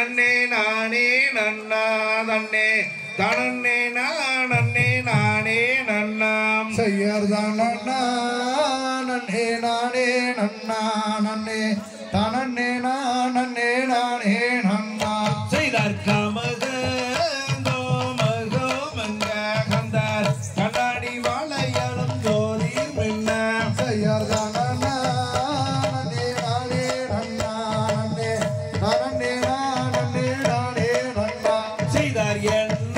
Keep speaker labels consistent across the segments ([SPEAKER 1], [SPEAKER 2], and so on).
[SPEAKER 1] நன்னே நானே நன்னா தன்னே தனன்னே நானே நானே நன்னாம்
[SPEAKER 2] செய்யர்தான் நன்னா நன்னே நானே நன்னா நன்னே தனன்னே நானே நானே நன்னா
[SPEAKER 1] செய்தார் காமகந்தோ மகோமங்க கந்தார் கண்ணாடி வாழையாளும் ஜோதி மின்ன
[SPEAKER 2] செய்யர்தான் நன்னா நன்னே நானே நன்னா நன்னே தனன்னே நானே நானே நன்னா
[SPEAKER 1] செய்தார் என்ன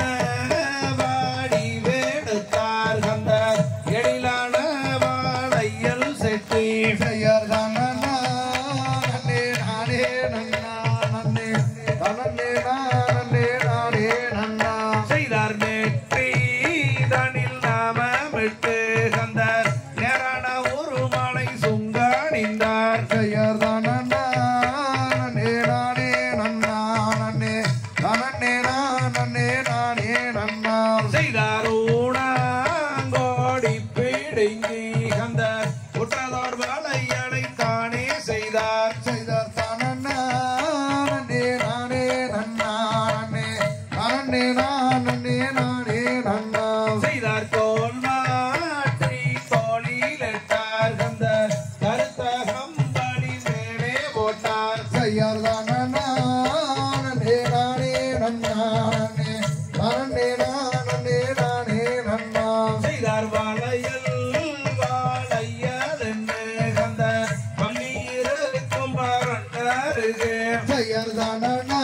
[SPEAKER 1] வாடி வேடுத்தார் கந்தார் எழிலான வாழையல் செட்டி
[SPEAKER 2] செய்யர்தான் நன்னா நன்னே நானே நன்னா நன்னே தனன்னே நானே நானே நன்னா
[SPEAKER 1] செய்தார் நெற்றி தனில் நாமமிட்டு கந்தார் நேரான ஒரு மலை சுங்காணிந்தார்
[SPEAKER 2] செய்யர்தான் நன்னா நன்னே நானே நன்னா நன்னே தனன்னே நானே நானே நன்னா
[SPEAKER 1] செய்தார் ஊனாங்கோடி பிடுங்கி கந்தார் உற்றதோர் வலையடை தானே செய்தார்
[SPEAKER 2] செய்தார் தானன்னா நன்னே நானே நன்னா நன்னே தனன்னே நானே நானே நன்னா
[SPEAKER 1] செய்தார் தோல் மாற்றி தோளிலிட்டார் கந்தார் கருத்த கம்பளி மேலே போட்டார்
[SPEAKER 2] செய்யர்தான் நன்னா நன்னே நானே நன்னா நன்னே தனன்னே நானே நானே நன்னா
[SPEAKER 1] செய்தார் வாழையல் வாழையல் என்று கந்தார் பள்ளியிருக்கும் பரண்டருகே
[SPEAKER 2] செய்யர்தான் நன்னா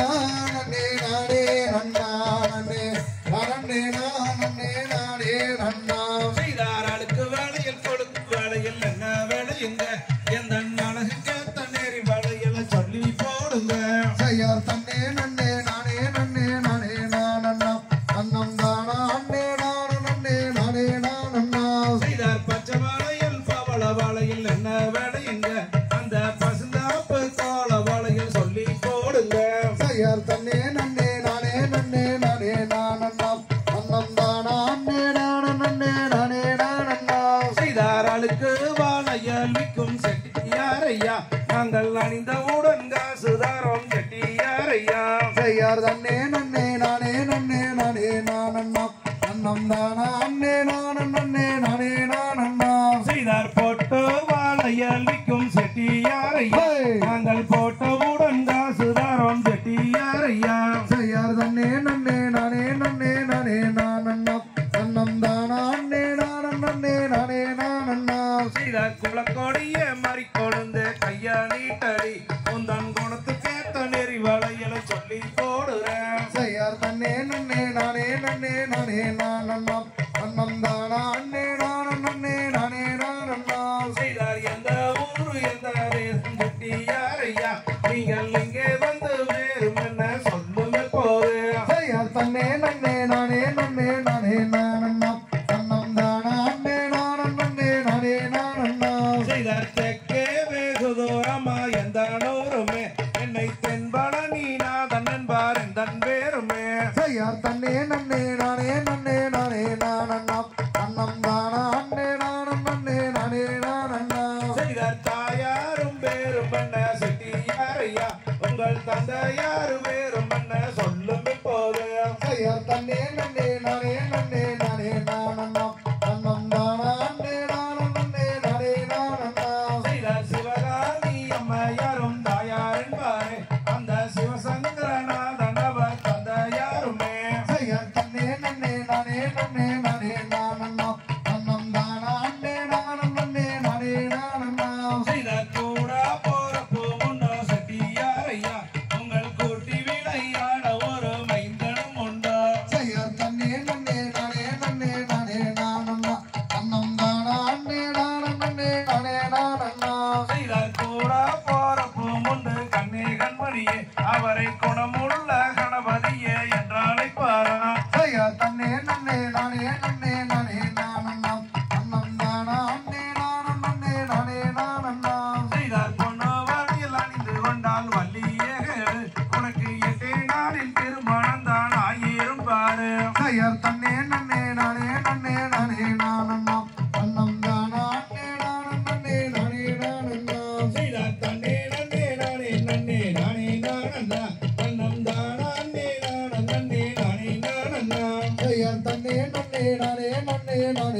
[SPEAKER 2] நன்னே நானே நன்னா நன்னே தனன்னே நானே நானே நன்னா
[SPEAKER 1] செய்தார் அடுக்கு வேலையில் கொடுக்கு வேலையில் என்ன வேலையுங்க எந்த அழகு கேத்த நேரி வேலையில சொல்லி போடுங்க
[SPEAKER 2] செய்யார் தன்னே நன்னே நானே நன்னே நானே நானண்ணா அன்னம் தானா அன்னே நான நன்னே நானே நானண்ணா
[SPEAKER 1] செய்தார் பச்சை வாழையில் பவள வாழையில் என்ன வேலையுங்க அந்த பசுந்தாப்பு கோல வாழையில் சொல்லி போடுங்க
[SPEAKER 2] செய்யார் தன்னே நன்னே நானே நன்னே நானே நானண்ணா அன்னம் தானா அன்னே நான நன்னே நானே நானண்ணா
[SPEAKER 1] செய்தார் அழுக்கு வாழையல் விற்கும் செட்டியாரையா நாங்கள் அணிந்தவுடன் காசுதாரம் செட்டியாரையா
[SPEAKER 2] செய்யார் தன்னே நன்னே நானே நன்னே நானே நானண்ணா அன்னம் தானா அன்னே நான நன்னே நானே நானண்ணா
[SPEAKER 1] செய்தார் போட்டு வாழையல் விற்கும் செட்டியாரையா
[SPEAKER 2] ஹே!
[SPEAKER 1] நாங்கள் போட்டவுடன் காசுதாரம் செட்டியாரையா
[SPEAKER 2] செய்யார் தன்னே நன்னே நானே நன்னே நானே நானண்ணா அன்னம் தானா அன்னே நான நன்னே நானே நானண்ணா
[SPEAKER 1] செய்தார் குளக்கொடிய மறி கொழுந்து கையா நீட்டடி உந்தன் குணத்துக்கேத்த நெறி வளையல சொல்லி போடுறேன்
[SPEAKER 2] செய்யார் தன்னே நன்னே நானே நன்னே நானே நானண்ணா அன்னம் தானா அன்னே நான நன்னே நானே நானண்ணா
[SPEAKER 1] செய்தார் எந்த ஊரு எந்த தேசம் செட்டியாரையா நீங்கள் இங்கே வந்து வேறும் என்ன சொல்லுங்க போது
[SPEAKER 2] செய்யார் தன்னே நன்னே நானே நன்னே நானே நானண்ணா அன்னம் தானா அன்னே நான நன்னே நானே நானண்ணா
[SPEAKER 1] செய்தார் தெற்கே வெகு தூரமா எந்த நூறுமே என்னை தென்பழனி நாதன் என்பார் எந்தன் வேறுமே
[SPEAKER 2] செய்யார் தன்னே நன்னே நானே நன்னே நானே நானண்ணா அன்னம் தானா அன்னே நானம் நன்னே நானே நானண்ணா
[SPEAKER 1] செய்தார் தாயாரும் வேறும் பண்ண செட்டியாரையா உங்கள் தந்தையாரும் வேறும் பண்ண சொல்லும் இப்போது
[SPEAKER 2] செய்யார் தன்னே நன்னே நானே நன்னே நானே நானண்ணா அன்னம் தானா அன்னே நானம் நன்னே நானே நானண்ணா
[SPEAKER 1] செய்தார் சிவகாமி அம்மையாரும் தாயார் என்பாரே அந்த சிவசங்கரநாதன் அவர் தந்தையாருமே
[SPEAKER 2] செய்யார் தன்னே நன்னே நானே நன்னே நானே நானண்ணா அன்னம் தானா அன்னே நானம் நன்னே நானே நானண்ணா
[SPEAKER 1] செய்தார் கூடா போறப்போ உண்டோ செட்டியாரையா உங்கள் கூட்டி விளையாட ஒரு மைந்தனும் உண்டோ
[SPEAKER 2] செய்யார் தன்னே நன்னே நானே நன்னே நானே நானண்ணா அன்னம் தானா அன்னே நானம் நன்னே நானே நானண்ணா
[SPEAKER 1] செய்தார் கூடா போறப்போ உண்டு கண்ணே கண்மணியே அவரை குணமுள்ள கணபதியே என்று அழைப்பாரா
[SPEAKER 2] செய்யார் தன்னே நன்னே நானே நன்னே நானே நானண்ணா அன்னம் தானா அன்னே நானம் நன்னே நானே நானண்ணா
[SPEAKER 1] செய்தார் பொன்னவனில் அணிந்து கொண்டால் வள்ளியே உனக்கு எட்டே நாளில் திருமணம் தான் ஆயிரும் பாரு
[SPEAKER 2] செய்யார் தன்னே நன்னே நானே நன்னே நானே நானண்ணா அன்னம் தானா அன்னே நானம் நன்னே நானே நானண்ணா
[SPEAKER 1] செய்தார் தன்னே நன்னே நானே நன்னே நானே நானந்தா தன்னம்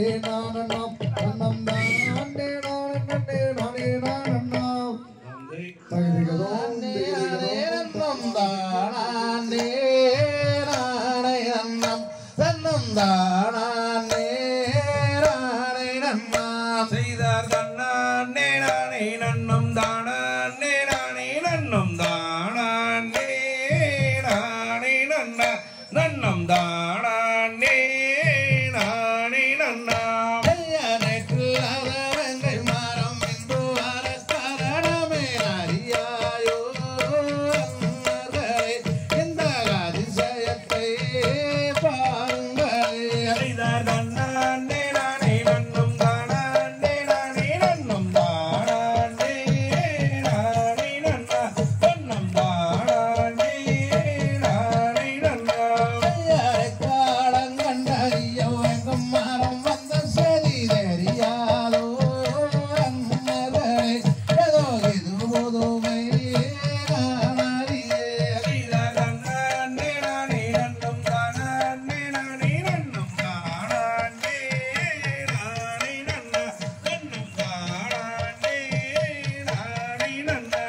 [SPEAKER 2] நானே நானண்ணம் அண்ணம் தானே நானே நன்னே நானே நானண்ணம் தகுதிகதோம் திகதிகதோம்
[SPEAKER 3] தானே நானே நன்னம் தன்னம் தானே நானே நன்னம்
[SPEAKER 1] செய்தார் தன்னானே நானே நன்னும் தானே நானே நன்னும் தானே நானே நன்ன நன்னம் தானே நானே நன்னா செய்தார் தன்னானே நானே நன்னும் தானே நானே நன்னும் தானே நானே நன்னா நன்னம் தானே நானே நன்னா செய்தார் தன்னானே நானே நன்னும் தானே நானே நன்னும் தானே நானே நன்னா நன்னும் தானே நானே நன்னா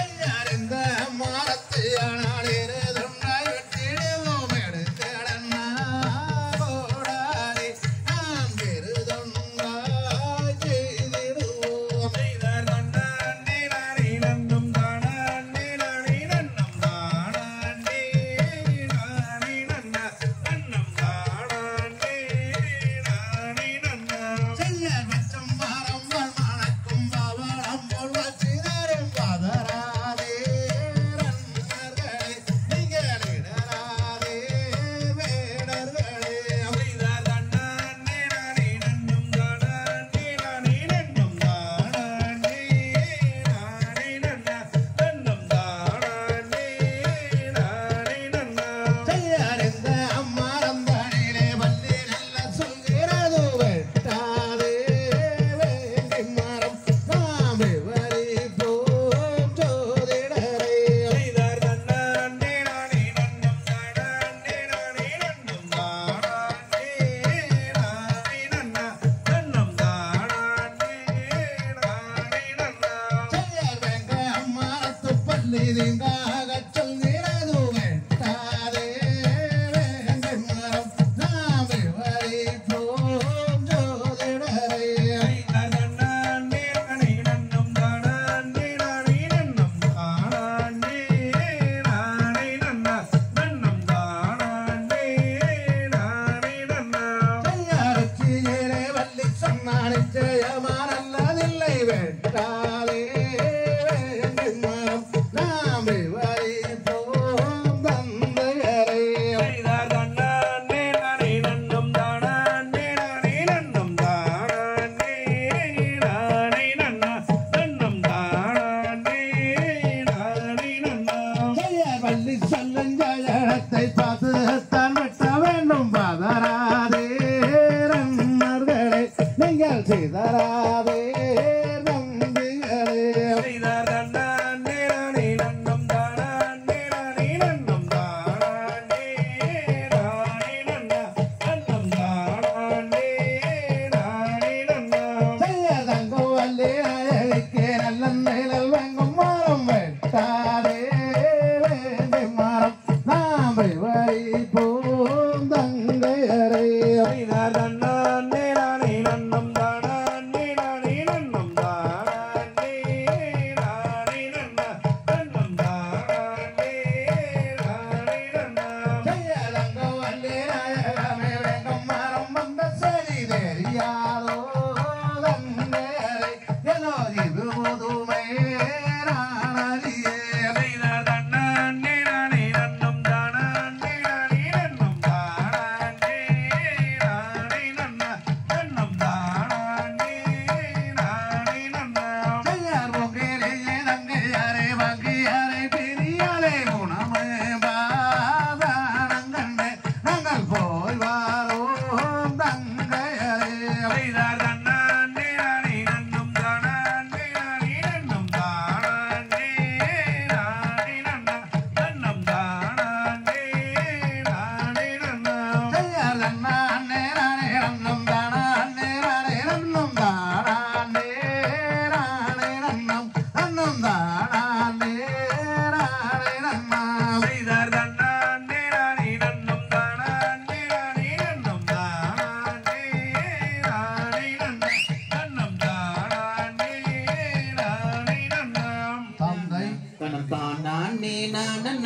[SPEAKER 1] செய்தார் தன்னானே நானே நன்னும் தானே நானே நன்னும் தானே நானே நன்னா நன்னும் தானே நானே நன்னா செய்தார் தன்னானே நானே நன்னும் தானே நானே நன்னும் தானே நானே நன்னா நன்னும் தானே நானே நன்னா செய்தார் தன்னானே நானே நன்னும் தானே நானே நன்னும் தானே நானே நன்னா நன்னும் தானே நானே நன்னா செய்தார் தன்னானே நானே நன்னும் தானே நானே நன்னும் தானே நானே நன்னா நன்னும் தானே நானே நன்னா
[SPEAKER 3] ஜெயமானல்லதில்லை வெட்டாலே வேண்டும் மரம் நாம் வரி போம் தந்தையரே
[SPEAKER 1] செய்தார் தன்னானே நானே நன்னும் தானே நானே நன்னும் தானே நானே நன்னா நன்னும் தானே நானே நன்னா
[SPEAKER 3] வள்ளி சொல்லஞ்சயத்தை பார்த்து தான் வெட்ட வேண்டும் பதராதே ரன்னர்களே நீங்கள் செய்தராதே நம்பிகளே
[SPEAKER 1] செய்தார் தன்னானே நானே நன்னும் தானே நானே நன்னும் தானே நானே நன்னா நன்னும் தானே நானே நன்னா
[SPEAKER 3] செய்யதங்கோ வள்ளி அழகிக்கு நல்ல நிழல் வாங்கும் மரம் வெட்டாதே வேண்டி மரம் நாம் வரி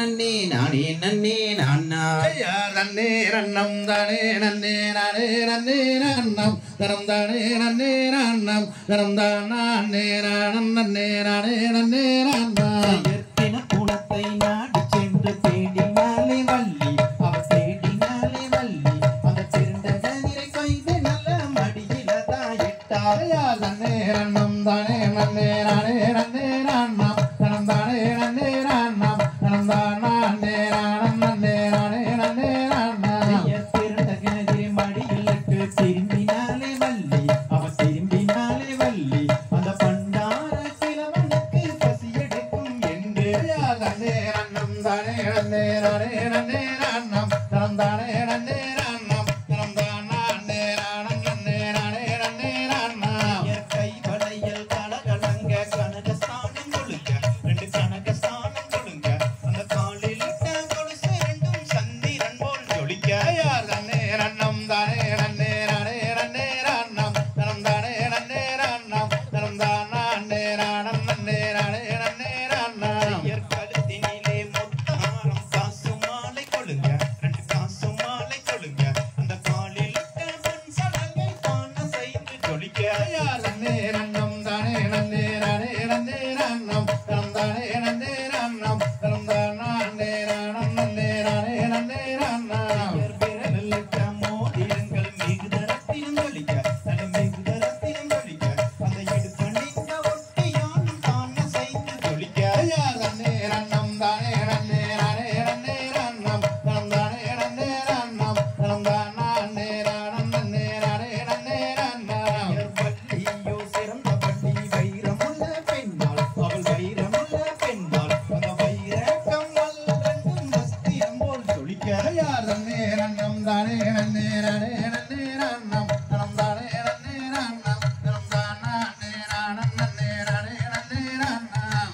[SPEAKER 3] நன்னே நானே நன்னே நானா நன்னே நன்னம் தானே நன்னே நானே நன்னே நன்னம் தனம் தானே நன்னே நன்னம் தனம் தானே நானம் நன்னே நானே நன்னே நன்னா
[SPEAKER 4] எத்தன குணத்தை நாடி சென்று தேடினாலே வள்ளி அவ தேடினாலே வள்ளி அந்த திருண்ட கதிரை கொய்து நல்ல மடியில தாயிட்டார்
[SPEAKER 3] நன்னே நன்னம் தானே நன்னே நானே நன்னே நன்னம் தனம் தானே நன்னே நன்னம் தனம் தானே நானம் நன்னே நானே நன்னே நன்னா
[SPEAKER 4] திருண்ட கதிரை மடியிலுக்கு திரும்பினாலே வள்ளி அவ திரும்பினாலே வள்ளி அந்த பண்டார கிழவனுக்கு பசி எடுக்கும் என்று
[SPEAKER 3] நன்னே நன்னம் தானே நன்னே நானே நன்னே நன்னம் தனம் தானே நன்னே நன்னம் தனம் தானே நானம் நன்னே நானே நன்னே நன்னா
[SPEAKER 4] இயற்கை வளையல் கலகலங்க கனகஸ்தானம் கொழுங்க ரெண்டு கனகஸ்தானம் கொழுங்க அந்த காலில் இட்ட கொலுசு ரெண்டும் சந்திரன் போல் ஜொலிக்க
[SPEAKER 3] நன்னே நன்னம் தானே நன்னே நானே நன்னே நன்னம் தனம் தானே நன்னே நன்னம் தனம் தானே நானம் நன்னே நானே நன்னே நன்னம்
[SPEAKER 4] ஐயர் கழுத்தினிலே முத்தாரம் காசு மாலை கொழுங்க ரெண்டு காசு மாலை கொழுங்க அந்த காலில் இட்ட பொன் சலங்கை பான செய்து ஜொலிக்க
[SPEAKER 3] நன்னே நன்னம் தானே நன்னே நானே நன்னே நன்னம் தனம் தானே நன்னே நன்னம் தனம் தானே நானம் நன்னே நானே நன்னே நன்னம்
[SPEAKER 4] ஐயர் விரலில் இட்ட மோதிரங்கள் மிகுதரத்திலும் ஜொலிக்க நல்ல மிகுதரத்திலும் ஜொலிக்க அந்த இடுப்பணிந்த ஒட்டியானும் தான செய்து ஜொலிக்க
[SPEAKER 3] நன்னே நன்னம் தானே நன்னே நானே நன்னே நன்னம் தனம் தானே நன்னே நன்னம் தனம் தானே நானம் நன்னே நானே நன்னே நன்னம்
[SPEAKER 4] வள்ளியோ சிறந்த வள்ளி வைரமுள்ள பெண்ணாள் அவள் வைரமுள்ள பெண்ணாள் அந்த வைர கம்மல் ரெண்டும் வஸ்திரம் போல் ஜொலிக்க
[SPEAKER 3] நன்னே நன்னம் தானே நன்னே நானே நன்னே நன்னம் தனம் தானே நன்னே நன்னம் தனம் தானே நானம் நன்னே நானே நன்னே நன்னம்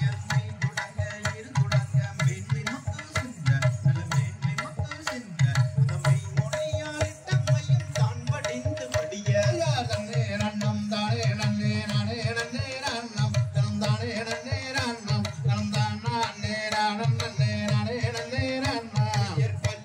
[SPEAKER 3] நன்னே நன்னம் தானே நன்னே நானே நன்னே நன்னம் தனம் தானே நன்னே நன்னம் தனம் தானே நானம் நன்னே நானே நன்னே நன்னம்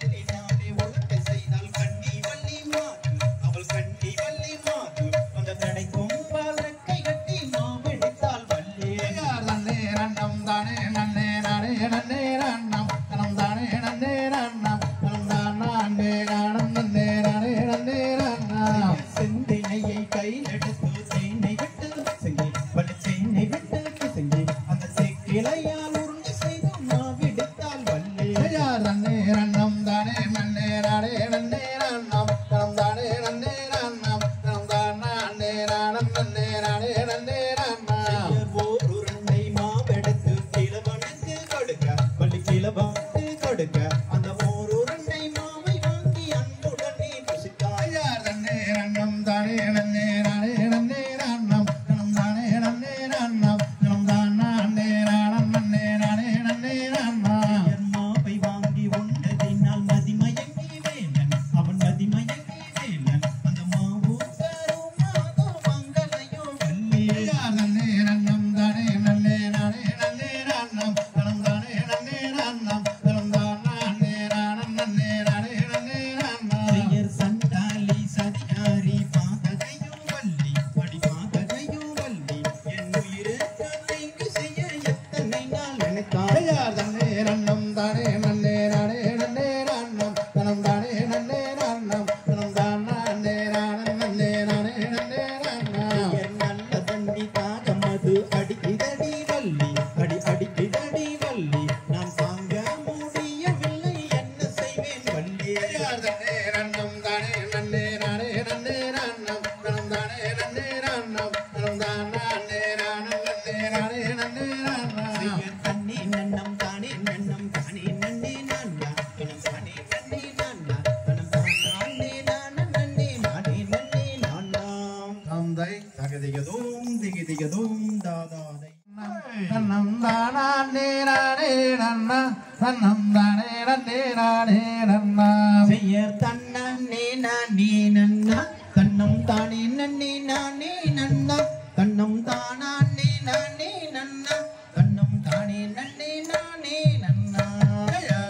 [SPEAKER 3] நன்னே நன்னம் தானே நன்னே நானே நன்னே நன்னம் தனம் தானே நன்னே நன்னம் தனம் தானே நானம் நன்னே நானே நன்னே நன்னம்
[SPEAKER 4] செந்தினையை கையிலெடுத்து தேனை விட்டு செங்கி வலி தேனை விட்டு செங்கி அந்த செக்கிளையால் உருண்டை செய்து மாவிடுத்தால் வல்லே
[SPEAKER 3] நன்னே நன்னம் தானே நன்னே நானே நன்னே நன்னம் தனம் தானே நன்னே நன்னம் தனம் தானே நானம் நன்னே நானே நன்னே நன்னம்
[SPEAKER 4] ஓருருண்டை மாவெடுத்து கிழவனுக்கு கொடுக்க வள்ளி கிழவனுக்கு கொடுக்க அந்த ஓருருண்டை மாவை வாங்கி அன்புடனே புசித்தாய்
[SPEAKER 3] நன்னே நன்னம் தானே நன்னே நானே நன்னே நன்னம் தனம் தானே நன்னே நன்னம் தனம் தானே நானம் நன்னே நானே நன்னே நன்னம்
[SPEAKER 4] மாவை வாங்கி உண்டதினால் மதிமயங்கி வேலன் அவன் மதிமயங்கி வேலன் அந்த மாவு தரும் மாதோ மங்களையோ வள்ளி
[SPEAKER 3] நன்னே நன்னம் தானே நன்னே நானே நன்னே நன்னம் தனம் தானே நன்னே நன்னம் தனம் தானே நானம் நன்னே நானே நன்னே நன்னம்
[SPEAKER 4] பெயர் சண்டாலி சதிகாரி பாதகையோ வள்ளி படி பாதகையோ வள்ளி என் உயிருக்கு தீங்கு செய்ய எத்தனை நாள் நினைத்தாய்
[SPEAKER 3] நன்னே நன்னம் தானே நன்னே நானே நன்னே நன்னம் தனம் தானே நன்னே நன்னம் தனம் தானே நானம் நன்னே நானே நன்னே நன்னம்
[SPEAKER 4] பெயர் நல்ல தண்ணி தாகம் அது அடிக்கிதடி வள்ளி அடி அடிக்கிதடி வள்ளி நான் தாங்க முடியவில்லை என்ன செய்வேன் வள்ளி
[SPEAKER 3] நன்னே நன்னம் தானே நன்னே நானே நன்னே நன்னம் தனம் தானே நன்னே நன்னம் தனம் தானே நானம் நன்னே நானே நன்னே நன்னம்
[SPEAKER 4] பெயர் தண்ணி நன்னம் தானே நன்னம் தானே நன்னே நானா எனம் தானே நன்னே நானா தனம் தானே நானா நன்னே நானே நன்னே நானாம்
[SPEAKER 3] தந்தை
[SPEAKER 4] தகதிகதோம் திகிதிகதோம் தாதாதை
[SPEAKER 3] தன்னம் தானே நானே நன்னா தன்னம் தானே நன்னே நானே நன்னா
[SPEAKER 4] பெயர் தன்னே நானே நன்னா தன்னம் தானே நன்னே நானே நன்னா தன்னம் தானே நானே நன்னா தன்னம் தானே நன்னே நானே நன்னா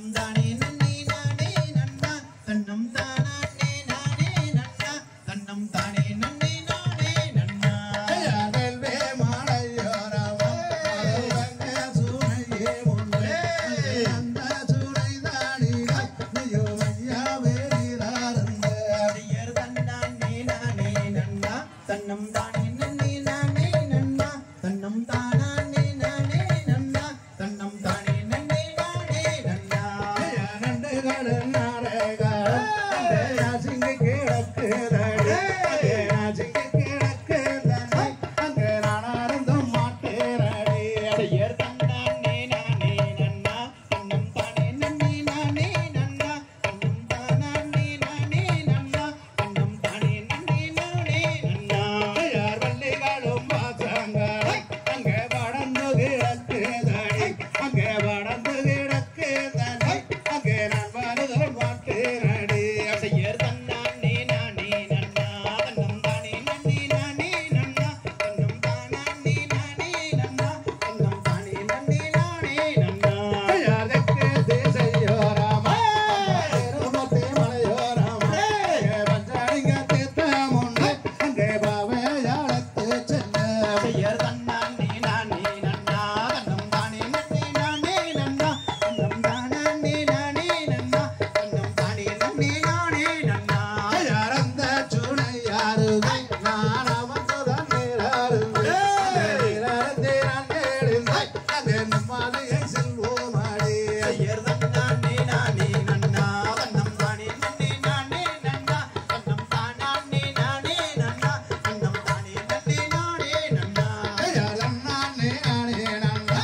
[SPEAKER 4] தன்னம் தானே நன்னே நானே நன்னா தன்னம் தானே நானே நன்னா தன்னம் தானே நன்னே நானே நன்னா
[SPEAKER 3] வேல்வே மாலையோரமா மதுவங்க சூனையே முன்னே அந்த சூனை தானிடா நீயோ ஐயா வேலிராரந்த
[SPEAKER 4] அடியர் தன்னானே நானே நன்னா தன்னம் தானே நன்னே நானே நன்னா தன்னம் தானே நானே நன்னா தன்னம் தானே நன்னே நானே நன்னா
[SPEAKER 3] நண்டுகள் நாடகள் அந்த ராசிங்க கிடக்குதடி அங்கே ராசிங்க கிடக்குதடி அங்கே நான் அருந்தும் மாட்டேரடி
[SPEAKER 4] அடியர் தன்னானே நானே நன்னா தன்னம் தானே நன்னே நானே நன்னா தன்னம் தானே நானே நன்னா தன்னம் தானே நன்னே நானே நன்னா
[SPEAKER 3] யார் வள்ளிகளும் வாசங்கள் அங்கே வளர்ந்து கிடக்குதடி அங்கே வளர்ந்து கிடக்குதடி அங்கே நான் வருதல் மாட்டேரடி
[SPEAKER 4] அடியர் தன்னானே நானே நன்னா தன்னம் தானே நன்னே நானே நன்னா தன்னம் தானே நானே நன்னா தன்னம் தானே நன்னே நானே நன்னா
[SPEAKER 3] யாருக்கு தேசையோராமா திருமத்தி மலையோராமா பஞ்சாடிங்க தீர்த்தமுண்டு அங்கே பாவையாளத்து செல்ல
[SPEAKER 4] அடியர் தன்னானே நானே நன்னா தன்னம் தானே நன்னே நானே நன்னா தன்னம் தானே நானே நன்னா தன்னம் தானே நன்னே நானே நன்னா
[SPEAKER 3] யாரந்த சுனை யாருதை நான் அவன்தான் நேராருதை நேரத்தை நான் நேரில்லை அங்கே நம்மாலையை செல்வோமாடி
[SPEAKER 4] அடியர் தன்னானே நானே நன்னா தன்னம் தானே நன்னே நானே நன்னா தன்னம் தானே நானே நன்னா தன்னம் தானே நன்னே நானே நன்னா
[SPEAKER 3] நானே நானே நன்னா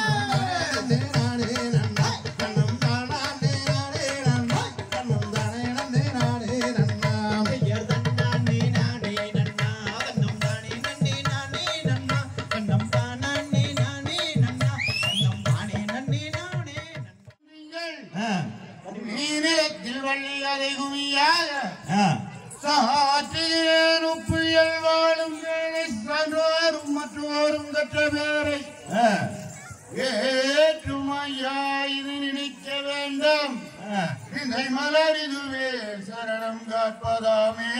[SPEAKER 3] நானே நன்னா கண்ணம் தானே நானே நன்னா கண்ணம் தானே நானே நானே நன்னா
[SPEAKER 4] அடியர் தன்னானே நானே நன்னா தன்னம் தானே நன்னே நானே நன்னா தன்னம் தானே நானே நன்னா தன்னம் தானே நன்னே நானே நன்னா
[SPEAKER 1] நீரிடத்தில் வள்ளியதை குமியாக
[SPEAKER 4] ஆ
[SPEAKER 1] சாற்றியேனும் புயல் வாழும் வேலை சான்றோரும் மற்றோரும் கற்ற பேரை
[SPEAKER 4] ஆ
[SPEAKER 1] ஏற்றும் ஐயா இது நினைக்க வேண்டாம் இதை மலர் இதுவே சரணம் காப்பதாமே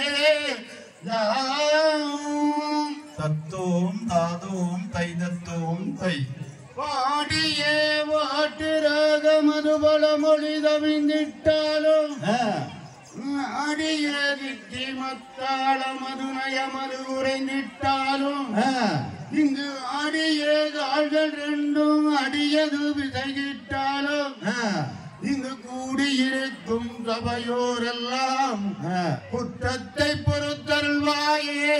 [SPEAKER 1] யாம்
[SPEAKER 4] தத்தோம் தாதோம் தை தத்தோம் தை
[SPEAKER 1] பாடியே வாட்டு ராக மதுபல மொழி தவிந்திட்டாலும் ஆடிய திட்டி மத்தாள மதுநய மது உரைந்திட்டாலும் இங்கு ஆடிய கால்கள் ரெண்டும் அடியது விதையிட்டாலும் இங்கு கூடியிருக்கும் சபையோரெல்லாம் குற்றத்தை பொறுத்தருள்வாயே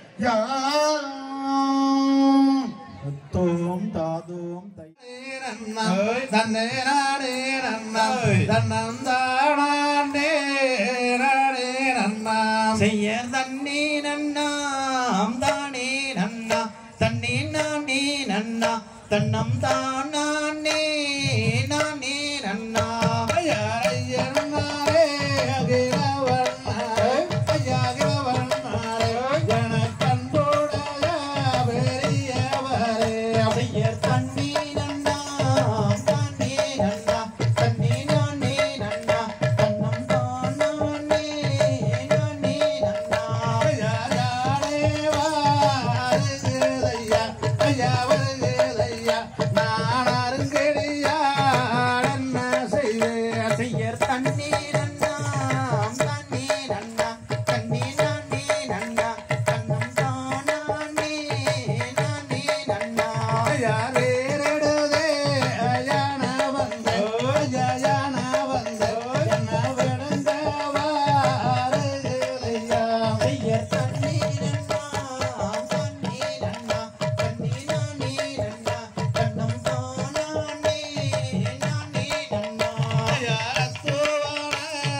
[SPEAKER 1] யாம்
[SPEAKER 4] தத்தோம் தாதோம் தை
[SPEAKER 3] தன்னே நானே நன்னா தன்னம் தானே நானே நன்னா
[SPEAKER 4] செய்ய தன்னே நன்னாம் தானே நன்னா தன்னே நானே நன்னா தன்னம் தானே நானே நன்னா
[SPEAKER 3] ஐயனாரே அகிலவர்ணாரே ஐயாகிலவர்ணாரே ஜனக்கன்புடைய பெரியவரே
[SPEAKER 4] செய்ய தன்னே நன்னாம் தானே நன்னா தன்னே நானே நன்னா தன்னம் தானே நானே நன்னா
[SPEAKER 3] ஐயாரே வாருதையா ஐயா வருதையா நான் அருங்கடியா என்ன செய்வேன்
[SPEAKER 4] செய்யர் தன்னே நன்னாம் தன்னே நன்னா தன்னே நானே நன்னா தன்னம் தானே நானே நன்னா
[SPEAKER 3] ஐயா வேறெடுதே ஐயான வந்த ஐயான வந்த என்ன விடுங்க வாருதையா
[SPEAKER 4] செய்யர் தன்னே நன்னாம் தன்னே நன்னா தன்னே நானே நன்னா தன்னம் தானே நானே நன்னா
[SPEAKER 3] ஐயா ரத்துவான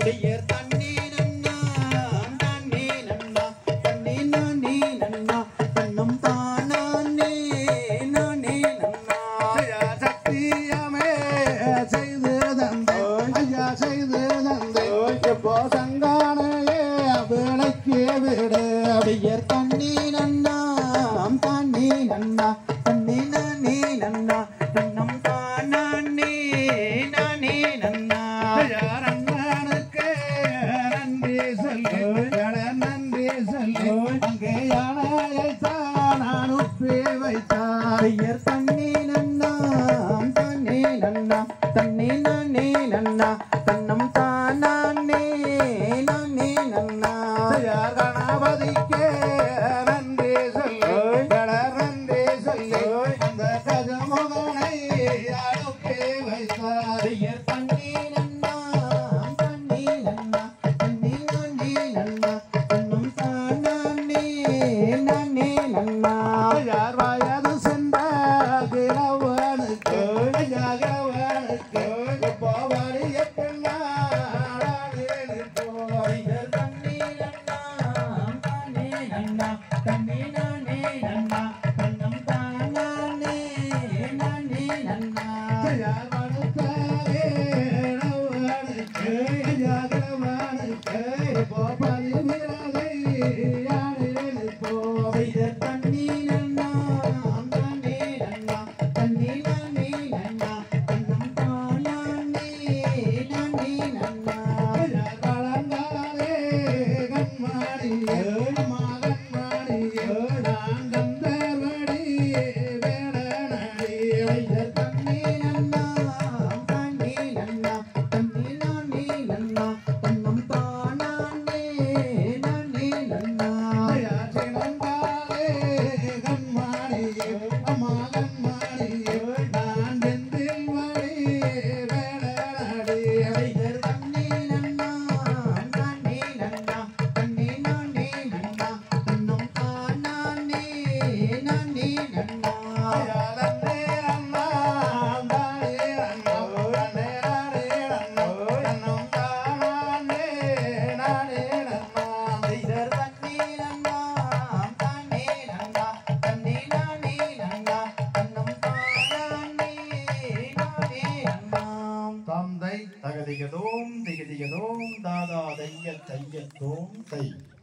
[SPEAKER 4] அடியர் தண்ணி நன்னா தண்ணி நன்னா தண்ணி நானே நன்னா தன்னம் தானே நானே நன்னா
[SPEAKER 3] ஐயா சத்தியமே செய்து தந்தை ஐயா செய்து தந்தை எப்போ சங்கானையே விளக்கி விடு
[SPEAKER 4] அடியர் தண்ணி நன்னா தண்ணி நன்னா தண்ணி நானே நன்னா தன்னம் தானே நானே நன்னா
[SPEAKER 3] ஐயா ரங்கனுக்கு நன்றி சொல்லு எட நன்றி சொல்லு அங்கே யானையை தான் அனுப்பி வைத்தார்
[SPEAKER 4] ஐயர் தண்ணி நன்னா தண்ணி நன்னா தண்ணி நானே நன்னா தன்னம் தானே நானே நன்னா
[SPEAKER 3] ஐயா கணபதிக்கு நன்றி சொல்லு எட நன்றி சொல்லு அந்த கஜமுகனை அனுப்பி வைத்தார்
[SPEAKER 4] ஐயர் தண்ணி நன்னா தண்ணி நன்னா தண்ணி நானே நன்னா தன்னம் தானே நானே நன்னா
[SPEAKER 3] யார் வயது சென்ற கிழவனுக்கு ஐயா கிழவனுக்கு எப்போ வழிய
[SPEAKER 4] ஐயர் தண்ணி நன்னா தண்ணி நன்னா தண்ணி நானே நன்னா தன்னம் தானே நானே நன்னா ஐயர் தண்ணி நன்னா தண்ணி நன்னா தண்ணி நானே நன்னா தன்னம் தானே நானே நன்னா ஐயர் தண்ணி நன்னா தண்ணி நன்னா தண்ணி நானே நன்னா தன்னம் தானே நானே நன்னா ஐயர் தண்ணி நன்னா தண்ணி நன்னா தண்ணி நானே நன்னா தன்னம் தானே நானே நன்னா ஐயர் தண்ணி நன்னா தண்ணி நன்னா தண்ணி நானே நன்னா தன்னம் தானே நானே நன்னா
[SPEAKER 2] தந்தை தகதிகதோம் திகதிகதோம் தாதா தைய தையத்தோம் தை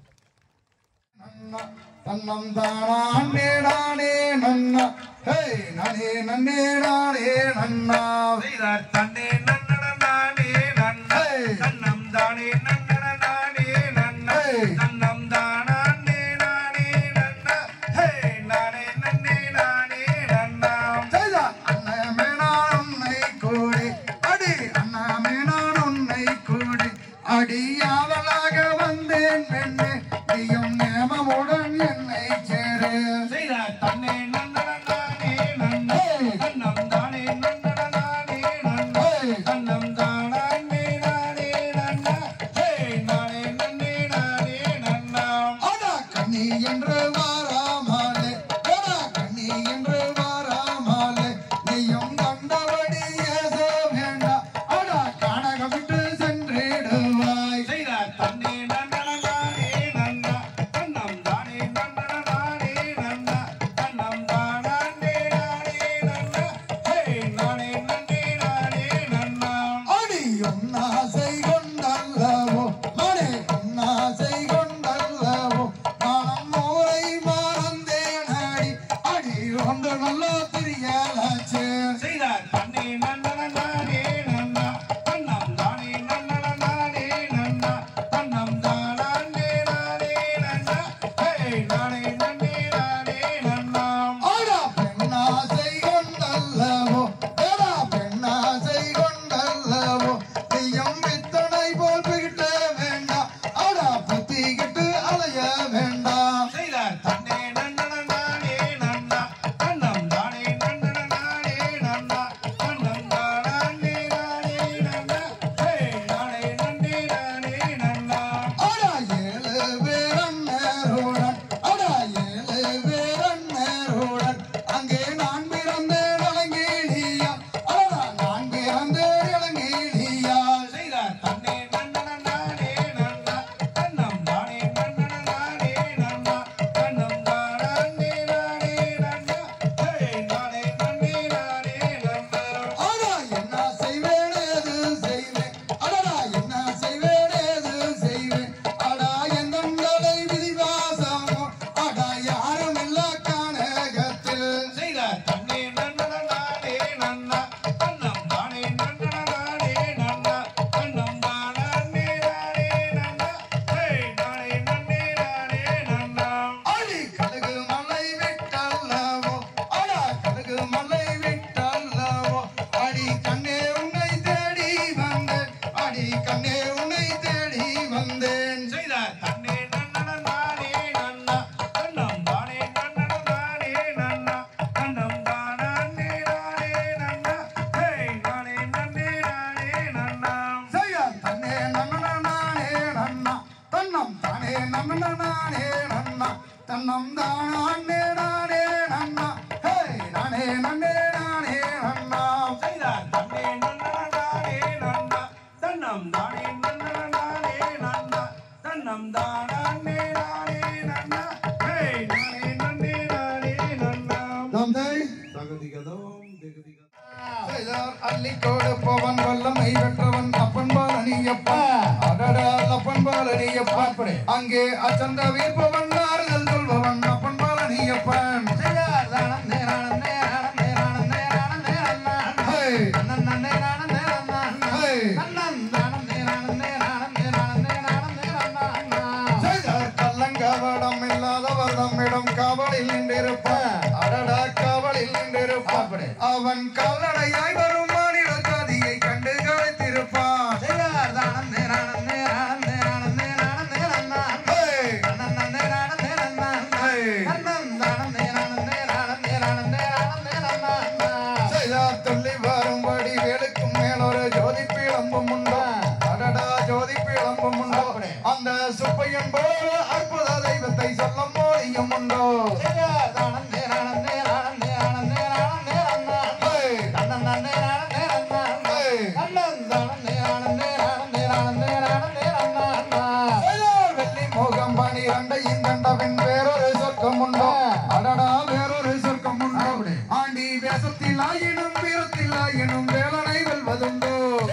[SPEAKER 2] தன்னம் தானே நானே நன்னா ஹே நானே நன்னே நானே நன்னா
[SPEAKER 1] செய்தார் தன்னே நன்னட நானே நன்னா தன்னம் தானே நன்னட நானே நன்னா தன்னம் தானே நானே நன்னா ஹே நானே நன்னே நானே நன்னா
[SPEAKER 2] செய்தார் அண்ணமே நான் உன்னை கூடி அடி அண்ணமே நான் உன்னை கூடி அடியாவலாக வந்தேன் பெண்ணே நீயும் நேமமுடன் என்னை சேரு
[SPEAKER 1] செய்தார் தன்னே நன்னட நானே நன்னா தன்னம் தானே நன்னட நானே நன்னா தன்னம் தானே நானே நன்னா ஹே நானே நன்னே நானே நன்னா
[SPEAKER 2] அடா கண்ணி என்று வாராமலே அடா கண்ணி என்று வாராமலே நீயும் கண்டபடி ஏச வேண்டாம் அடா காணக விட்டு சென்றிடுவாய்
[SPEAKER 1] செய்தார் தன்னே நன்னட நானே நன்னா தன்னம் தானே நன்னட நானே நன்னா தன்னம் தானே நானே நன்னா ஹே நானே நன்னே நானே நன்னா
[SPEAKER 2] அடி உன்னாசை கொண்டல்லவோ மணி உன்னாசை கொண்டல்லவோ மனம் மூளை மறந்தேன் அடி அடி ஒன்று நல்ல தெரியலாச்சு
[SPEAKER 1] செய்தார் தன்னே நன்னட நானே நன்னா தன்னம் தானே நன்னட நானே நன்னா தன்னம் தானே நானே நன்னா ஹே நானே நன்னே நானே நன்னா
[SPEAKER 2] அடா பெண்ணாசை கொண்டல்லவோ எடா பெண்ணாசை கொண்டல்லவோ நீயும் வித்தன தன்னம் தானே நானே நன்னா ஹே நானே நன்னே நானே நன்னா
[SPEAKER 1] செய்தார் தன்னே நன்னடனானே நன்னா தன்னம் தானே நன்னடனானே நன்னா தன்னம் தானே நானே நன்னா ஹே நானே நன்னே நானே நன்னா
[SPEAKER 2] தந்தை செய்தார் அள்ளி கொடுப்பவன் வல்லமை பெற்றவன் அப்பன் பாலனியப்பா அடடா அப்பன் பாலனியப்பா அங்கே அச்சந்த வீர்ப்பவன் ஆறுதல் சொல்பவன் அப்பன் பாலனியப்பன் ஹே ஹே செய்தார் கள்ளங்கவடம் இல்லாதவர் தம்மிடம் காவலில் நின்றிருப்பார் அடடா காவலில் நின்றிருப்பார் அவன் கால்நடையாய் வரும் மாநில ஜாதியை கண்டு கழித்திருப்பான் ஹே செய்தார் துள்ளி வரும்படி வேலுக்கும் மேலொரு ஜோதி பீளம்பும் உண்டோ அடடா ஜோதி பீளம்பும் உண்டோ அந்த சுப்பையன் போல அற்புத தெய்வத்தை சொல்ல மொழியும் உண்டோ ஹே செய்தார் வெள்ளி மோகம் பணி அண்டையின் கண்டவின் வேறொரு சொர்க்கம் உண்டோ அடடா வேறொரு சொர்க்கம் உண்டோ ஆண்டி வேசத்தில் ஆயினும் வீரத்தில் ஆயினும் வேலனை வெல்வதுண்டோ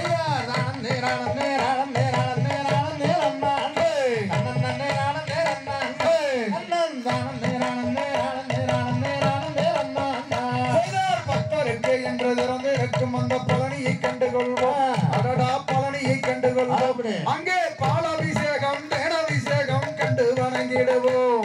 [SPEAKER 2] செய்தார் பக்தருக்கு என்று திறந்திருக்கும் அந்த பழனியை கண்டுகொள்வோம் அடடா பழனியை கண்டுகொள்வோம் அங்கே பாலாபிஷேகம் தேனாபிஷேகம் கண்டு வணங்கிடுவோம்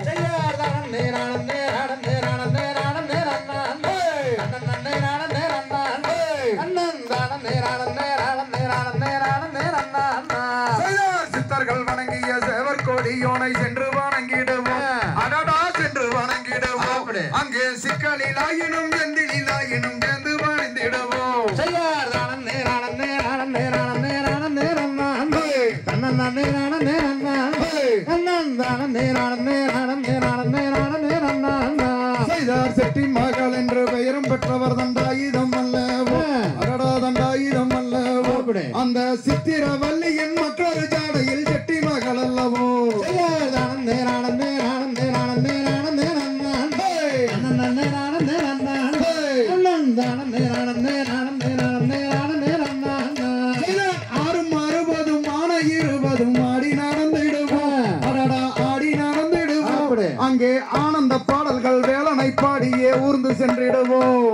[SPEAKER 2] செய்தார் சித்தர்கள் வணங்கிய சேவர் கோடியோனை சென்று வணங்கிடுவோம் அடடா சென்று வணங்கிடுவோம் அங்கே சிக்கலிலாயினும் எந்திலாயினும் சேர்ந்து வணிந்திடுவோம் செய்தார் செட்டி மகள் என்று பெயரும் பெற்றவர் தண்டாயுதம் அல்லவோ அடடா தண்டாயுதம் அல்லவோ அந்த சித்திரவல்லியின் மற்றொரு ஜாடையில் செட்டி மகள் அல்லவோ செய்தார் ஆறும் அறுபதும் ஆன இருபதும் ஆடி நடந்திடுவோம் அடடா ஆடி நடந்திடுவோம் அங்கே ஆனந்த பாடல்கள் வேலனை பாடியே ஊர்ந்து சென்றிடுவோம்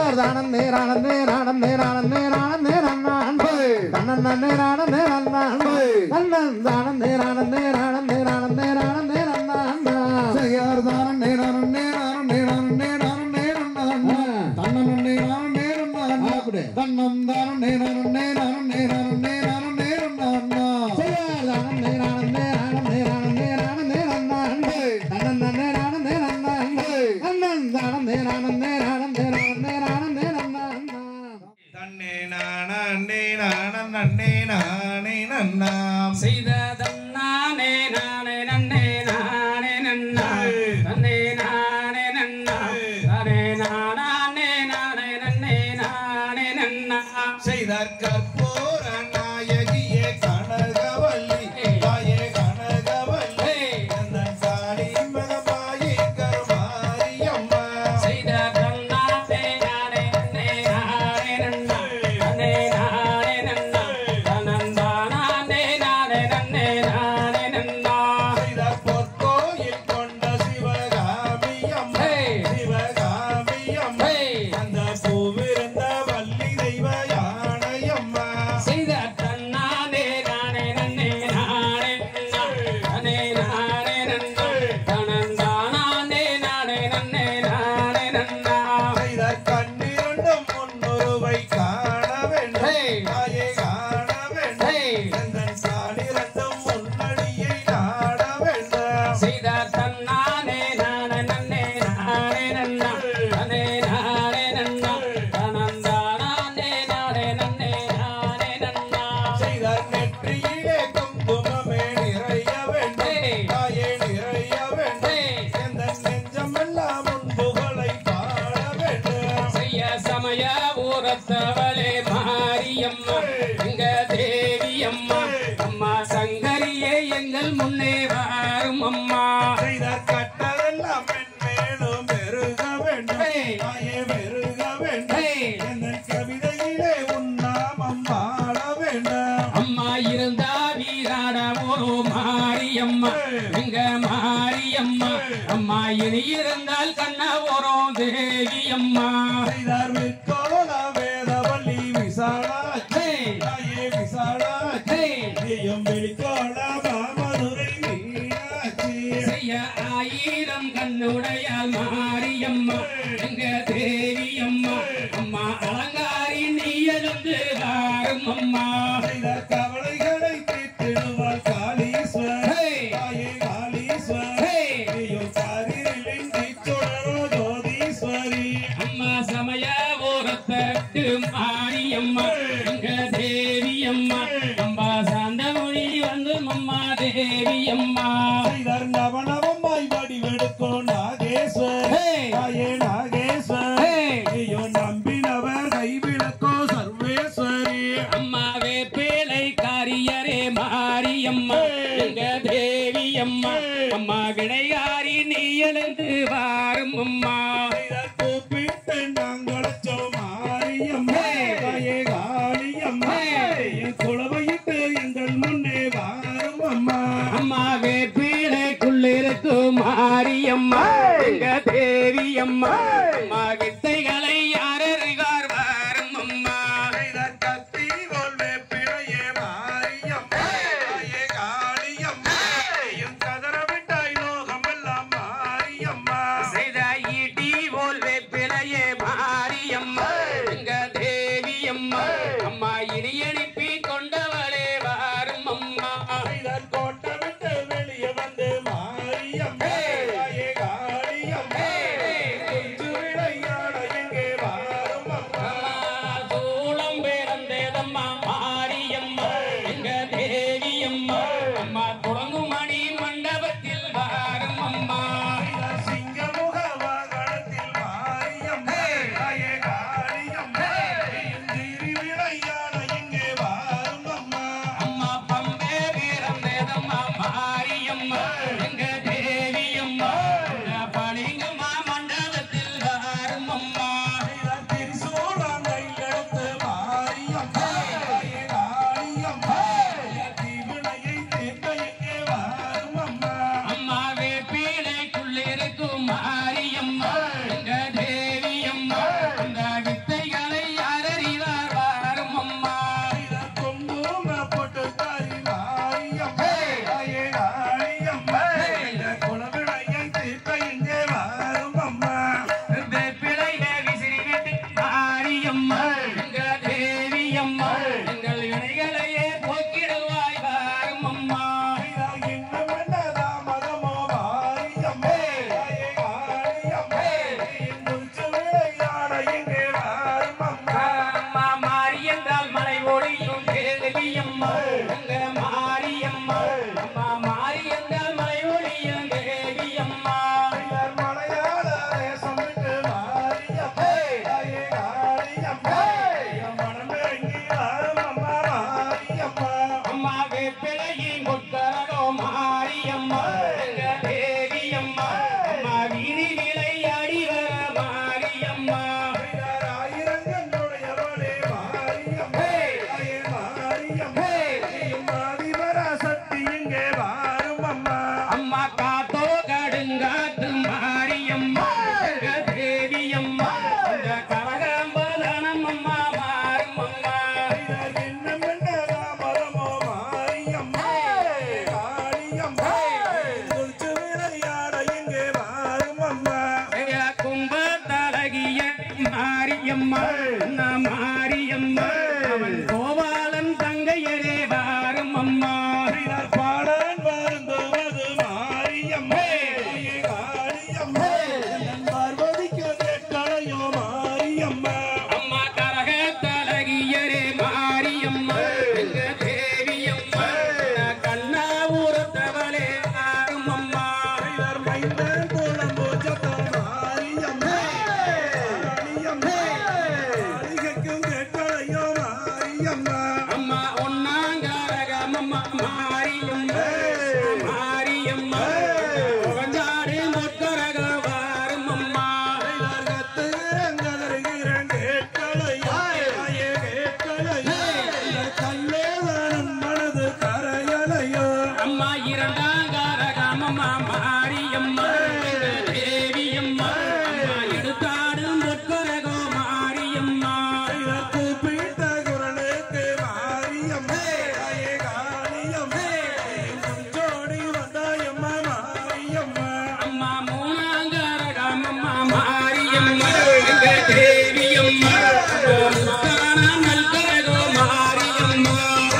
[SPEAKER 2] செய்யார் தானம் நேரம் நேரம் நேரம் நேரம் நேரம் தன்னம் நேரம் நேரம் தன்னம் தானம் நேரம் நேரம் நேரம் நேரம் நேரம்
[SPEAKER 1] தன்னே நானே நான நன்னே நானே நன்னாம்
[SPEAKER 4] செய்ததம் நானே நானே நன்னே நானே நன்னா நன்னே நானே நன்னா நானே நானே நானே நன்னே நானே நன்னா
[SPEAKER 1] செய்தார் கற்பூர நாயகியே கனகவல்லி தாயே கனகவல்லி அந்த காளி மகமாயி கருமாரியம்மா
[SPEAKER 4] செய்ததம் நானே நானே நன்னே நானே நன்னா நன்னே நானே நன்னா நன்னந்தா நானே
[SPEAKER 5] அம்மா சங்கரியே எங்கள் முன்னே வாரும் அம்மா
[SPEAKER 1] செய்த கட்டதெல்லாம் மென்மேலும் பெருக வேண்டும்
[SPEAKER 5] Hey.
[SPEAKER 1] தாயே பெருக வேண்டும்
[SPEAKER 5] Hey.
[SPEAKER 1] என் கவிதையிலே உன்னாமம் பாட வேண்டும்
[SPEAKER 5] அம்மா இருந்தா வீராட ஒரு மாரியம்மா எங்க மாரியம்மா அம்மா இனி இருந்தால் கண்ண ஒரு தேவி அம்மா
[SPEAKER 1] செய்தார் விற்கோல வேதவல்லி விசாலாட்சி
[SPEAKER 5] Hey.
[SPEAKER 1] தாயே விசாலாட்சி
[SPEAKER 5] Hey.
[SPEAKER 1] நீயும் விழிக்கோல மாமதுரை மீனாட்சி
[SPEAKER 5] செய்ய ஆயிரம் கண்ணுடையால் மாரியம்மா எங்க தேவி அம்மா அம்மா அலங்காரி நீ எழுந்து வாரும் அம்மா
[SPEAKER 1] செய்த கவலைகளை தீர்த்திடுவாள் காளீஸ்வர்
[SPEAKER 5] Hey.
[SPEAKER 1] தாயே காளீஸ்வர்
[SPEAKER 5] Hey.
[SPEAKER 1] நீயும் காரிரிலின் தீச்சுடரோ ஜோதீஸ்வரி
[SPEAKER 5] அம்மா சமய ஓரத்தட்டு மாரியம்மா எங்க தேவி அம்மா அம்பா சாந்த மொழி வந்து அம்மா தேவி அம்மா
[SPEAKER 1] செய்தார் நவனவமாய் வடிவெடுக்கும் நாகேஸ்வர்
[SPEAKER 5] Hey.
[SPEAKER 1] தாயே நாகேஸ்வர்
[SPEAKER 5] Hey.
[SPEAKER 1] நீயும் நம்பினவர் கைவிளக்கோ சர்வேஸ்வரி
[SPEAKER 5] அம்மாவே பேலை காரியரே மாரியம்மா எங்க தேவி அம்மா அம்மா விடையாரி நீ எழுந்து வாரும் அம்மா
[SPEAKER 1] செய்தார் கூப்பிட்டு நாங்களச்சோ மாரியம்மா
[SPEAKER 5] Hey.
[SPEAKER 1] தாயே காளியம்மா
[SPEAKER 5] Hey.
[SPEAKER 1] என் குளவையிட்டு எங்கள் முன்னே வாரும் அம்மா
[SPEAKER 5] அம்மாவே பீழைக்குள்ளிருக்கும் மாரியம்மா எங்க தேவி அம்மா அம்மா வித்தைகளை யாரறிவார் வாரும் அம்மா
[SPEAKER 1] செய்தார் கத்தி போல் வேப்பிலையே மாரியம்மா தாயே காளியம்மா என் கதறவிட்டாய் லோகமெல்லாம் மாரியம்மா
[SPEAKER 5] செய்த ஈட்டி போல் வேப்பிலையே மாரியம்மா எங்க தேவி அம்மா அம்மா இனி அனுப்பி கொண்டவளே வாரும் அம்மா
[SPEAKER 1] செய்தார் கோட்டை விட்டு வெளியே வந்து மாரியம்மா தாயே காளியம்மா கொஞ்சு விளையாட எங்கே வாரும் அம்மா
[SPEAKER 5] சூளம் பிறந்ததம்மா மாரியம்மா எங்க தேவி அம்மா அம்மா தொடங்கும் மணி மண்டபத்தில் வாரும் அம்மா
[SPEAKER 1] செய்தார் சிங்கமுக வாகனத்தில் மாரியம்மா தாயே காளியம்மா இந்திரி விளையாட எங்கே வாரும் அம்மா
[SPEAKER 5] அம்மா பம்பே பிறந்ததம்மா மாரியம்மா எங்க தேவி அம்மா பணிங்குமா மண்டபத்தில் வாரும் அம்மா
[SPEAKER 1] செய்தார் திரிசூலங்கள் எடுத்து மாரியம்மா தாயே காளியம்மா தீவினையை தீர்க்க எங்கே வாரும் அம்மா
[SPEAKER 5] அம்மாவே பீழைக்குள்ளிருக்கும் மாரியம்மா எங்க தேவி அம்மா அந்த வித்தைகளை யாரறிவார் வாரும் அம்மா
[SPEAKER 1] செய்தார் குங்கும பொட்டு தாரி மாரியம்மா தாயே காளியம்மா இந்த குலவினையை தீர்க்க எங்கே வாரும் அம்மா
[SPEAKER 5] வேப்பிலையிலே விசிறிவிட்டு மாரியம்மா எங்க தேவி அம்மா எங்கள் வினைகளையே போக்கிடுவாய் வாரும் அம்மா
[SPEAKER 1] செய்தார் இன்னும் என்னதா மதமோ மாரியம்மா தாயே காளியம்மா முச்சு விளையாட எங்கே வாரும் அம்மா
[SPEAKER 5] அம்மா மாறி என்றால் மலை ஒளியும் தேவி அம்மா எங்க மாரியம்மா அம்மா மாறி என்றால் மலை ஒளியும் தேவி அம்மா
[SPEAKER 1] செய்தார் மலையாள தேசம் விட்டு மாரியம்மா தாயே காளியம்மா என் மனமிறங்கி வாரும் அம்மா மாரியம்மா
[SPEAKER 5] அம்மா வேப்பிலையின் கொத்தரகோ மாரியம்மா எங்க தேவி அம்மா அம்மா வீதி விளையாடி வர மாரியம்மா
[SPEAKER 1] செய்தார் ஆயிரங்களுடையவளே மாரியம்மா தாயே மாரியம்மா நீயும் ஆதிபர சக்தி இங்கே வாரும் அம்மா
[SPEAKER 5] அம்மா காத்தோ கடுங்காத்து மாரியம்மா எங்க தேவி அம்மா அந்த கரகாம்பலனம் அம்மா மாறும் அம்மா
[SPEAKER 1] செய்தார் இன்னும் என்னதா மரமோ மாரியம்மா காளியம்மா குளிச்சு விளையாட இங்கே வாரும் அம்மா
[SPEAKER 5] கும்பத்தழகிய மாரியம்மா நான் மாரியம்மா அவன் கோபாலன் தங்கையரே வாரும் அம்மா
[SPEAKER 1] செய்தார் பாடான் வருந்துவது மாரியம்மா தாயே காளியம்மா என் பார்வதிக்கு கேட்கலையோ மாரியம்மா
[SPEAKER 5] அம்மா கரகத்தழகியரே மாரியம்மா எங்க தேவியம்மா கண்ணா ஊரத்தவளே வாரும் அம்மா
[SPEAKER 1] செய்தார் மைந்தன் குளம் பூஜத்த மாரியம்மா காளியம்மா காளிகைக்கும் கேட்கலையோ மாரியம்மா
[SPEAKER 5] அம்மா ஒன்னாங்கரகம் அம்மா மாரியம்மா மாரியம்மா கொஞ்சாடு முத்தரக வாரும் அம்மா அம்மா இரண்டாங்காரகமம்மா மாரியம்மா தேவியம்மா அம்மா எடுத்தாடும் முத்தரகோ மாரியம்மா அம்மா மூணாங்காரகமம்மா மாரியம்மா எங்க தேவியம்மா முத்தான நல்கரகோ மாரியம்மா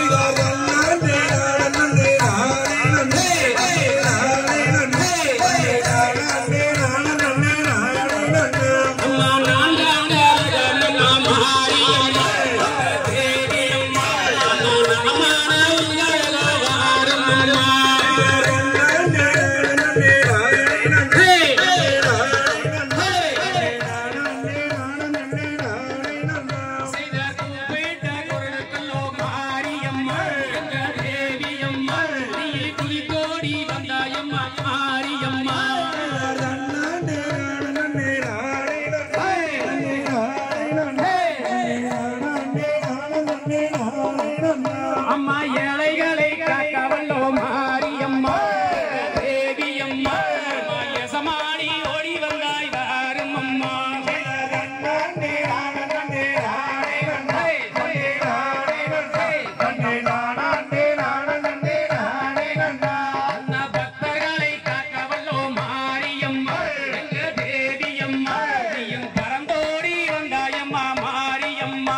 [SPEAKER 5] அம்மா நான்காங்காரகமம்மா மாரியம்மா தேவியம்மா அம்மா நல்கரகோ வாரும் அம்மா அம்மா ஏழைகளை காக்க வல்லோ மாரியம்மா தேவியம்மா எசமாடி ஓடி வந்தாய் வாரும் அம்மா அண்ணா பக்தர்களை காக்க வல்லோ மாரியம்மா எங்க தேவியம்மா நீயும் பரந்தோடி வந்தாயம்மா மாரியம்மா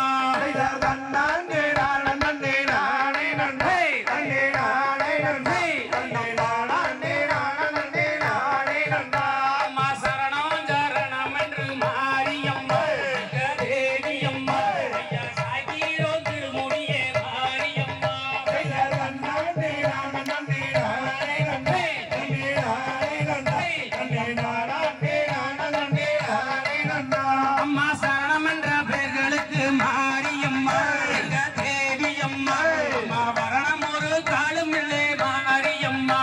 [SPEAKER 5] அம்மா சரணம் சரணம் என்று மாரியம்மா எங்க தேவியம்மா ஐயா சாய்தீரோ திருமுடியே மாரியம்மா அம்மா சரணம் என்ற பெயர்களுக்கு மாரியம்மா எங்க தேவியம்மா அம்மா வரணம் ஒரு காலும் இல்லை மாரியம்மா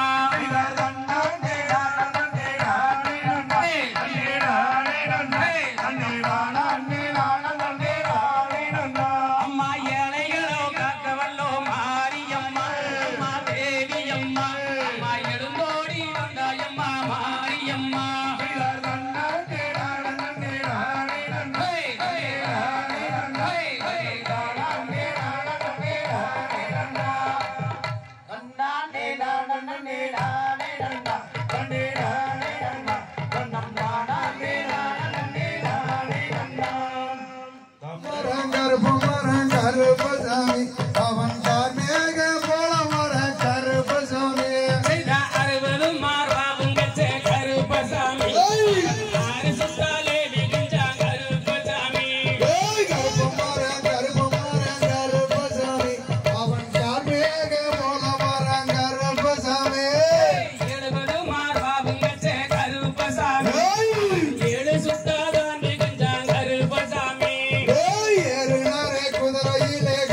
[SPEAKER 5] அம்மா ஏழைகளோ காக்க வல்லோ மாரியம்மா அம்மா தேவியம்மா அம்மா எழுந்தோடி வந்தாயம்மா மாரியம்மா
[SPEAKER 2] கருப்பசாமி அவன் தார்மேக போல வர கருப்பசாமி
[SPEAKER 5] செய்த அறுபது மார்பாவும் கச்ச கருப்பசாமி ஆறு சுத்தாலே விகிஞ்சா கருப்பசாமி
[SPEAKER 2] ஏய் கருப்பமார கருப்பமார கருப்பசாமி அவன் தார்மேக போல வர கருப்பசாமி
[SPEAKER 5] எழுபது மார்பாவும் கச்ச கருப்பசாமி
[SPEAKER 2] ஏய்
[SPEAKER 5] ஏழு சுத்தாதான் விகிஞ்சா கருப்பசாமி
[SPEAKER 2] ஏய் ஏறுனாரே குதிரையிலே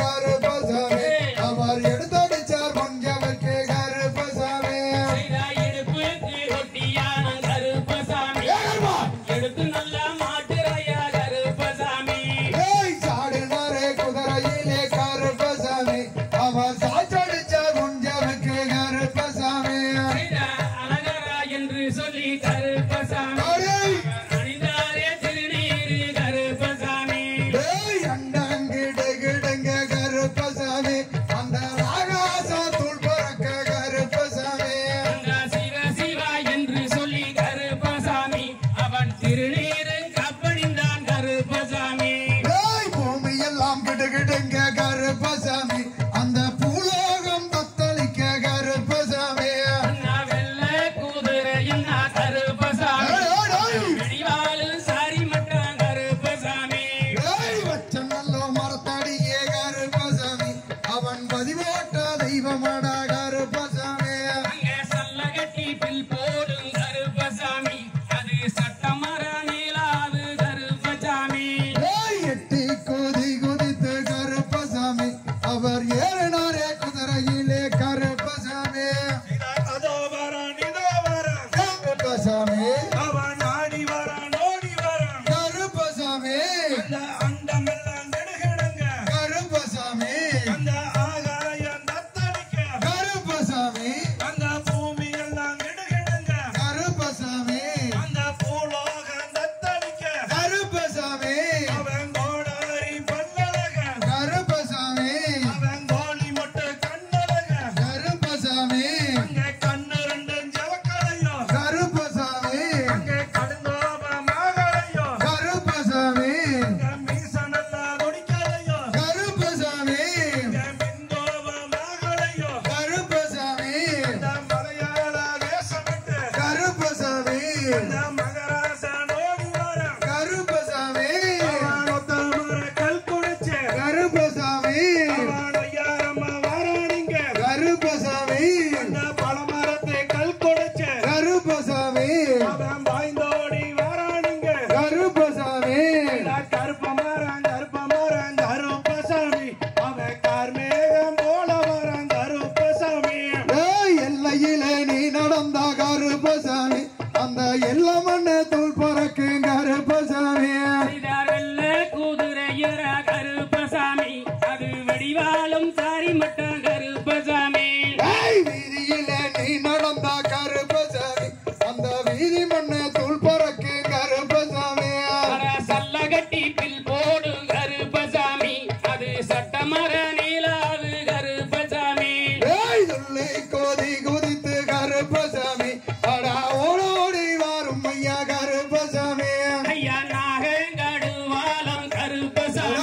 [SPEAKER 2] கருப்பசாமி
[SPEAKER 1] அந்த பூமி எல்லாம் கிடுகிடுங்க
[SPEAKER 2] கருப்பசாமி
[SPEAKER 1] அந்த பூலோகம் தத்தளிக்க
[SPEAKER 2] கருப்பசாமி
[SPEAKER 1] அவன் கோடாரி பல்லழகன்
[SPEAKER 2] கருப்பசாமி
[SPEAKER 1] அவன் கோழி மொட்டை கண்ணழகன்
[SPEAKER 2] கருப்பசாமி
[SPEAKER 1] அங்கே கண்ணு ரெண்டும் ஜவக்கலையோ
[SPEAKER 2] கருப்பசாமி
[SPEAKER 1] அங்கே கடுங்கோப மகளையோ
[SPEAKER 2] கருப்பசாமி
[SPEAKER 1] அங்கே மீசனெல்லாம் துடிக்கலையோ
[SPEAKER 2] கருப்பசாமி
[SPEAKER 1] அங்கே மின்கோப மகளையோ
[SPEAKER 2] கருப்பசாமி
[SPEAKER 1] இந்த மலையாள வேஷமிட்டு
[SPEAKER 2] கருப்பசாமி
[SPEAKER 1] இந்த மகராசன் ஓடி வர
[SPEAKER 2] கருப்பசாமி
[SPEAKER 1] அவன் ஒத்த மர கல் குடிச்சு
[SPEAKER 2] கருப்பசாமி
[SPEAKER 1] அவன் ஐயாரம்மா வரானுங்க
[SPEAKER 2] கருப்பசாமி
[SPEAKER 1] இந்த பழமரத்தை கல் குடிச்சு
[SPEAKER 2] கருப்பசாமி
[SPEAKER 1] அவன் பாய்ந்தோடி வரானுங்க
[SPEAKER 2] கருப்பசாமி
[SPEAKER 1] கருப்ப மரம் கருப்ப மரம் கருப்பசாமி அவன் கார்மேகம் போல வரான் கருப்பசாமி
[SPEAKER 2] ஏய், எல்லையிலே நீ நடந்த கருப்பசாமி அந்த எல்ல மண்ணு தூள் பறக்கு கருப்பசாமி
[SPEAKER 5] வெள்ள குதிரையர கருப்பசாமி அது வெடிவாலும் சாரி மட்டம் கருப்பசாமி
[SPEAKER 2] ஏய், வீதியிலே நீ நடந்த கருப்பசாமி அந்த வீதி மண்ணு தூள் பறக்கு கருப்பசாமி
[SPEAKER 5] அட சல்லகட்டி பில் போடு கருப்பசாமி அது சட்டமர நீலாது கருப்பசாமி
[SPEAKER 2] ஏய், துள்ளி கோதி குதித்து கருப்பசாமி அடா ஓடோடி வரும் ஐயா கருப்பசாமி
[SPEAKER 5] ஐயா நாகங்கடுவாலம் கருப்பசாமி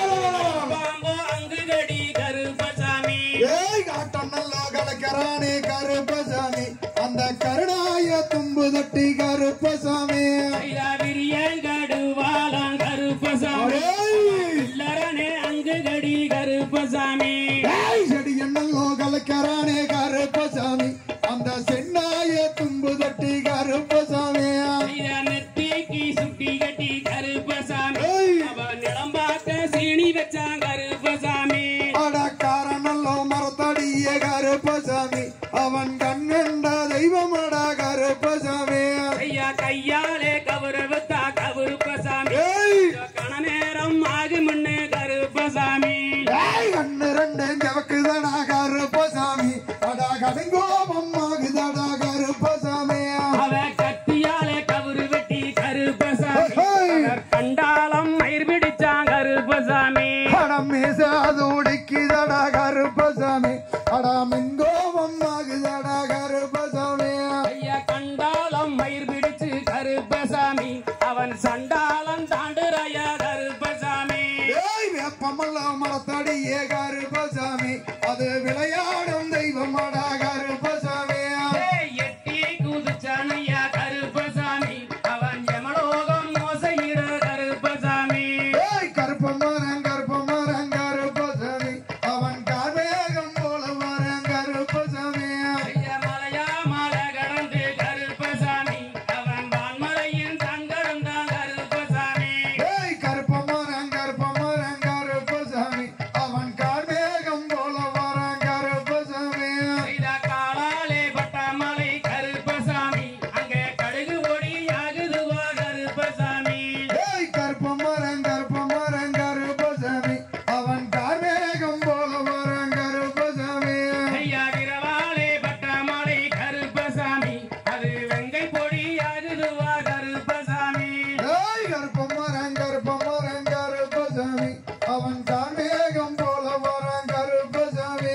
[SPEAKER 5] பாம்போ அங்கு கடி கருப்பசாமி
[SPEAKER 2] ஏய் காட்டம் நல்லா கலக்கிறானே கருப்பசாமி அந்த கருணாய தும்பு தட்டி கருப்பசாமி
[SPEAKER 5] ஐயா விரியங்கடுவாலம் கருப்பசாமி
[SPEAKER 2] ஏய்,
[SPEAKER 5] இல்லறனே அங்கு கடி கருப்பசாமி
[SPEAKER 2] ஏய் செடி என்னல்லோ கலக்கிறானே கருப்பசாமி அந்த சென்னாய தும்பு தட்டி கருப்பசாமி
[SPEAKER 5] ஐயா நெத்திக்கு சுட்டி கட்டி கருப்பசாமி
[SPEAKER 2] ஏய்.
[SPEAKER 5] அவன் நிலம் பார்த்த சீனி வச்சான் கருப்பசாமி
[SPEAKER 2] அடக்காரனல்லோ மரத்தடிய கருப்பசாமி அவன் கண்ணெண்ட தெய்வமடா கருப்பசாமி
[SPEAKER 5] ஐயா கையாலே கவுரவத்தா கருப்பசாமி
[SPEAKER 2] ஏய்
[SPEAKER 5] கண நேரம் ஆகு முன்னே கருப்பசாமி
[SPEAKER 2] ஏய் கண்ணு ரெண்டு ஜவக்குதடா கருப்பசாமி அடா கடுங்கோபம் ஆகுதடா கருப்பசாமி
[SPEAKER 5] அவ கத்தியாலே கவுரு வெட்டி கருப்பசாமி
[SPEAKER 2] ஏய்.
[SPEAKER 5] அவர் கண்டாலம் மயிர் பிடிச்சான் கருப்பசாமி
[SPEAKER 2] அடம் மீசாது உடிக்குதடா கருப்பசாமி அடா மின்கோபம் ஆகுதடா கருப்பசாமி
[SPEAKER 5] ஐயா கண்டாலம் மயிர் பிடிச்சு கருப்பசாமி அவன் சண்டாலம் தாண்டுறாயா கருப்பசாமி
[SPEAKER 2] ஏய் வேப்பமல்ல மரத்தடியே கருப்பசாமி அது விளையாடும் தெய்வமடா கருப்பசாமி
[SPEAKER 5] ஏய், எட்டி குதிச்சானையா கருப்பசாமி அவன் எமலோகம் மோசையிட கருப்பசாமி
[SPEAKER 2] ஏய் கருப்ப மரம் கருப்ப மரம் கருப்பசாமி அவன் கார்மேகம் போல வரம் கருப்பசாமி
[SPEAKER 5] ஐயா மலையா மலை கடந்து கருப்பசாமி அவன் வான்மலையின் தங்கடம் தான் கருப்பசாமி
[SPEAKER 2] ஏய் கருப்ப மரம் கருப்ப மரம் கருப்பசாமி அவன் கார்மேகம் போல வரம் கருப்பசாமி
[SPEAKER 5] செய்த காலாலே பட்ட மலை கருப்பசாமி அங்கே கடுகு ஒடி ஆகுதுவா கருப்பசாமி
[SPEAKER 2] ஏய் கருப்ப மரம் கருப்ப மரம் கருப்பசாமி அவன் கார்மேகம் போல வரம் கருப்பசாமி
[SPEAKER 5] ஐயா விரவாலே பட்ட மலை கருப்பசாமி அது வெங்கை பொடி ஆகுதுவா கருப்பசாமி
[SPEAKER 2] ஏய் கருப்ப மரம் கருப்ப மரம் கருப்பசாமி அவன் கார்மேகம் போல வரம் கருப்பசாமி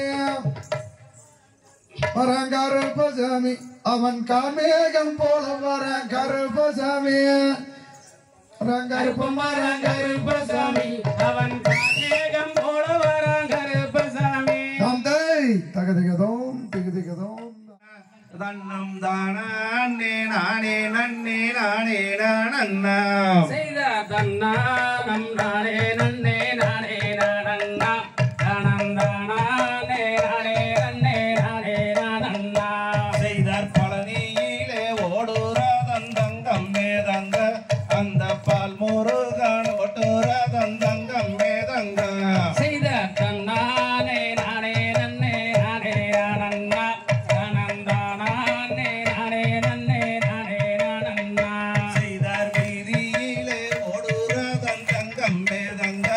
[SPEAKER 2] வரம் கருப்பசாமி அவன் கார்மேகம் போல வரம் கருப்பசாமி வரம் கருப்ப மரம்
[SPEAKER 5] கருப்பசாமி அவன் கார்மேகம் போல வரான் கருப்பசாமி
[SPEAKER 2] தந்தை தகதிகதோம் திகதிகதோம்
[SPEAKER 1] தன்னம் தானே நானே நன்னே நானே நானண்ணா
[SPEAKER 5] செய்த தன்னானம் நானே நன்னே நானே நானண்ணா தனந்தானே நானே நன்னே நானே நானண்ணா
[SPEAKER 1] செய்தார் பழனியிலே ஓடுறாதன் தங்கம் மேதங்க அந்த பால் முருகன் ஓட்டுறாதன் தங்கம் மேதங்க
[SPEAKER 5] செய்த தன்னானே நானே நன்னே நானே நானண்ணா தனந்தானே நானே நன்னே நானே நானண்ணா
[SPEAKER 1] செய்தார் வீதியிலே ஓடுறாதன் தங்கம் மேதங்க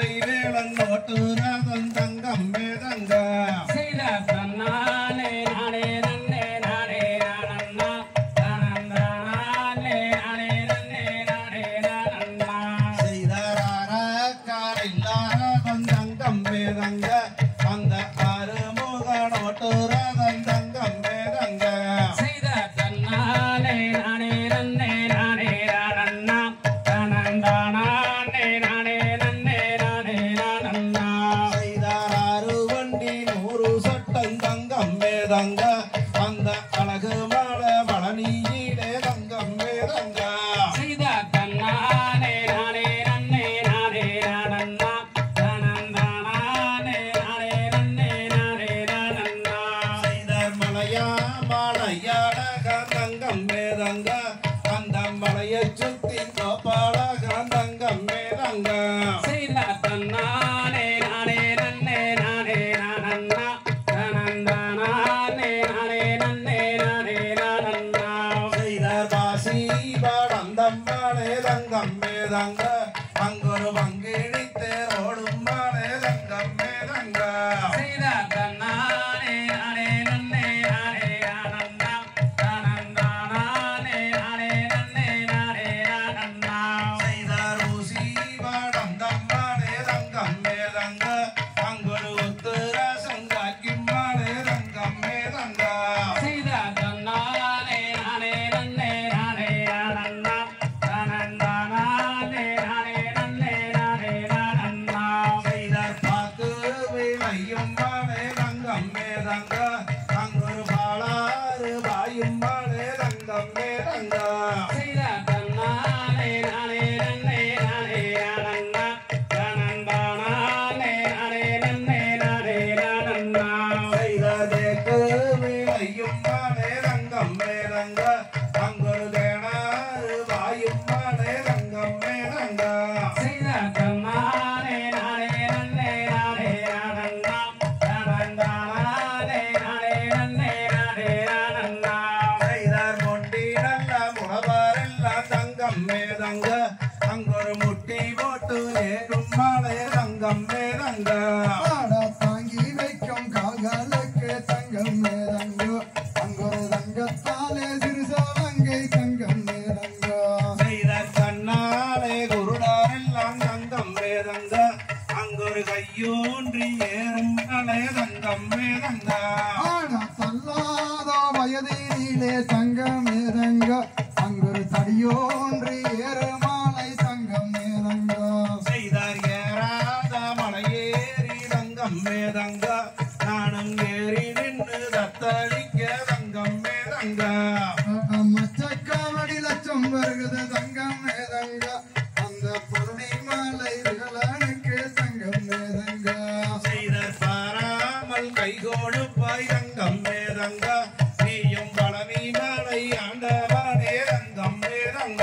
[SPEAKER 1] வடிவேலன் ஓட்டுராதன் தங்கம் மேதங்க
[SPEAKER 5] செய்த தன்னானே நானே நன்னே நானே நானண்ணா தானந்தானே நானே நன்னே நானே நானண்ணா
[SPEAKER 1] செய்தார காரில்லாரதன் தங்கம் மேதங்க அந்த ஆறுமுகன் ஓட்டுராதன் தங்கம் மேதங்க
[SPEAKER 5] செய்த தன்னானே நானே நன்னே நானே நானண்ணா தானந்தானே நானே நன்னே நானே நானண்ணா
[SPEAKER 1] செய்தாராறு வண்டி நூறு சட்டம் தங்கம் மேதங்க அந்த அழகு மலை பழனியிலே தங்கம் மேதங்க
[SPEAKER 5] செய்த தன்னானே நானே நன்னே நானே நானண்ணா தானந்தானே நானே நன்னே நானே நானண்ணா
[SPEAKER 1] செய்தார் மலையா மலையாளக தங்கம் மேதங்க அந்த மலையை சுத்தி கோபாலக தங்கம் மேதங்க
[SPEAKER 5] செய்த தன்னானே நானே நன்னே நானே நானண்ணா தானந்தானே நானே நன்னே நானே நானண்ணா
[SPEAKER 1] செய்தார் பாசி படந்தம் மலை தங்கம் மேதங்க அங்கொரு வங்கிழி தேரோடும் மலை தங்கம் மேதங்க
[SPEAKER 5] செய்த தன்னானே நானே நன்னே நானே நானண்ணா தானந்தானே நானே நன்னே நானே நானண்ணா
[SPEAKER 1] செய்தார் ஊசி படந்தம் மலை தங்கம் மேதங்க அங்கொரு உத்தர சங்காக்கி மலை தங்கம் மேதங்க
[SPEAKER 5] செய்த தன்னானே நானே நன்னே நானே நானண்ணா தானந்தானே நானே நன்னே நானே நானண்ணா
[SPEAKER 1] செய்தார் பார்த்து விளையும் மலை தங்கம் மேதங்க அங்கொரு பாலாறு பாயும் மலை தங்கம் மேதங்க
[SPEAKER 5] செய்த தன்னானே நானே நன்னே நானே நானண்ணா தானந்தானே நானே நன்னே நானே நானண்ணா
[SPEAKER 1] செய்ததேக்கு விளையும் மலை தங்கம் மேதங்க அங்கொரு தேனாறு பாயும் மலை தங்கம் மேதங்க
[SPEAKER 5] செய்த தன்னானே நானே நன்னே நானே நானண்ணா தானந்தானே நானே நன்னே நானே நானண்ணா
[SPEAKER 1] செய்தார் மொண்டி நல்ல முகவரெல்லாம் தங்கம் மேதங்க அங்கொரு முட்டி போட்டு ஏறும் மலை தங்கம் மேதங்க
[SPEAKER 2] ஆட தாங்கி வைக்கும் கால்களுக்கு தங்கம் மேதங்கோ அங்கொரு தங்கத்தாலே சிறுசவங்கை தங்கம் மேதங்கோ
[SPEAKER 1] செய்தார் கண்ணாலே குருடாரெல்லாம் தங்கம் மேதங்க அங்கொரு கையூன்றி ஏறும் மலை தங்கம் மேதங்க
[SPEAKER 2] ஆட தள்ளாத வயதினிலே தங்கம் மேதங்கோ அங்கொரு தடியோன்றி ஏறுமாலை தங்கம் மேதங்கோ
[SPEAKER 1] செய்தார் ஏறாத மலையேறி தங்கம் மேதங்க நானும் ஏறி நின்று தத்தளிக்க தங்கம் மேதங்க
[SPEAKER 2] மச்சக்காவடி லட்சம் வருகிறது தங்கம் மேதங்க அந்த பொருளை மாலை விகலனுக்கு தங்கம் மேதங்க
[SPEAKER 1] செய்தார் பாராமல் கை கொடுப்பாய் தங்கம் மேதங்க நீயும் பழனி மலை ஆண்டவனே தங்கம் மேதங்க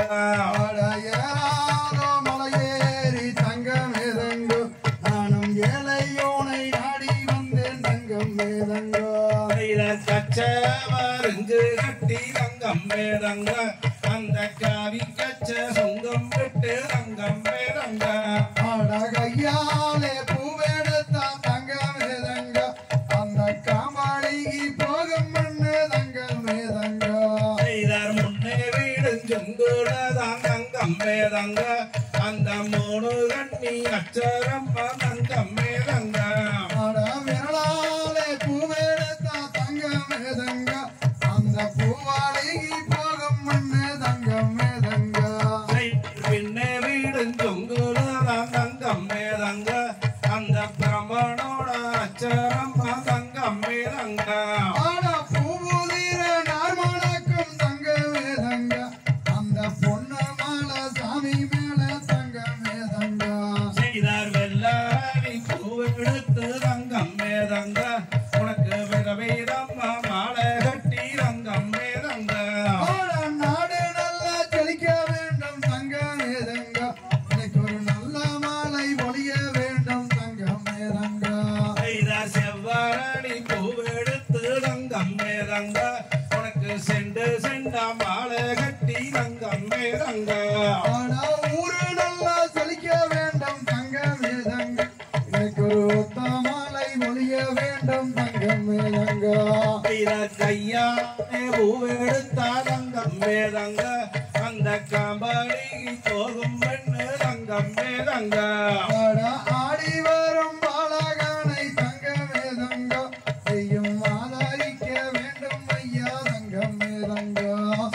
[SPEAKER 2] ஆடையாதோ மலையேறி தங்கம் மேதங்கோ நானும் ஏழையோனை நாடி வந்தேன் தங்கம் மேதங்கோ
[SPEAKER 1] செய்தார் கச்சவருங்கு கட்டி தங்கம் மேதங்க அந்த காவி கச்ச சொந்தம் விட்டு தங்கம் மேதங்க
[SPEAKER 2] ஆட கையாலே பூவெடுத்தா தங்கம் மேதங்க அந்த காமாளிக்கு போகும் மண்ணு தங்கம் மேதங்கோ
[SPEAKER 1] செய்தார் முன்னே வீடும் கூடதான் தங்கம் மேதங்க அந்த மூணு கண்ணி அச்சரம் தங்கம் மேதங்க
[SPEAKER 2] ஆட விரலாலே பூவெடுத்தா தங்கம் மேதங்க அந்த பூவாளிக்கு போகும் மண்ணு தங்கம் மேதங்க
[SPEAKER 1] பின்னே வீடும் கூடதான் தங்கம் மேதங்க அந்த பிரமணோட அச்சரம் தங்கம் மேதங்க
[SPEAKER 2] ஆட பூவுதிர நார்மணக்கும் தங்க மேதங்க அந்த பொண்ணு மாலை சாமி மேல தங்க மேதங்க
[SPEAKER 1] செய்தார் வெள்ளாரி பூவெடுத்து தங்கம் மேதங்க உனக்கு விதவிதம்மா மாலை கட்டி தங்கம் மேதங்க
[SPEAKER 2] ஆட நாடு நல்லா செழிக்க வேண்டும் தங்க மேதங்க எனக்கு ஒரு நல்ல மாலை ஒளிய வேண்டும் தங்க மேதங்க
[SPEAKER 1] செய்தார் செவ்வாரணி பூவெடுத்து தங்கம் மேதங்க உனக்கு செண்டு செண்டா மாலை கட்டி தங்கம் மேதங்க
[SPEAKER 2] ஆட ஊரு நல்லா செழிக்க வேண்டும் தங்க மேதங்க எனக்கு ஒரு ஒத்த மாலை ஒழிய வேண்டும் தங்கமே தங்கா
[SPEAKER 1] கையா பூவெடுத்தா தங்கம் வேதங்க அந்த காம்படி போகும் பெண்ணு தங்கம் வேதங்க
[SPEAKER 2] ஆட ஆடி வரும் பாலகானை தங்கமே தங்கா செய்யும் ஆதரிக்க வேண்டும் ஐயா தங்கமே தங்கா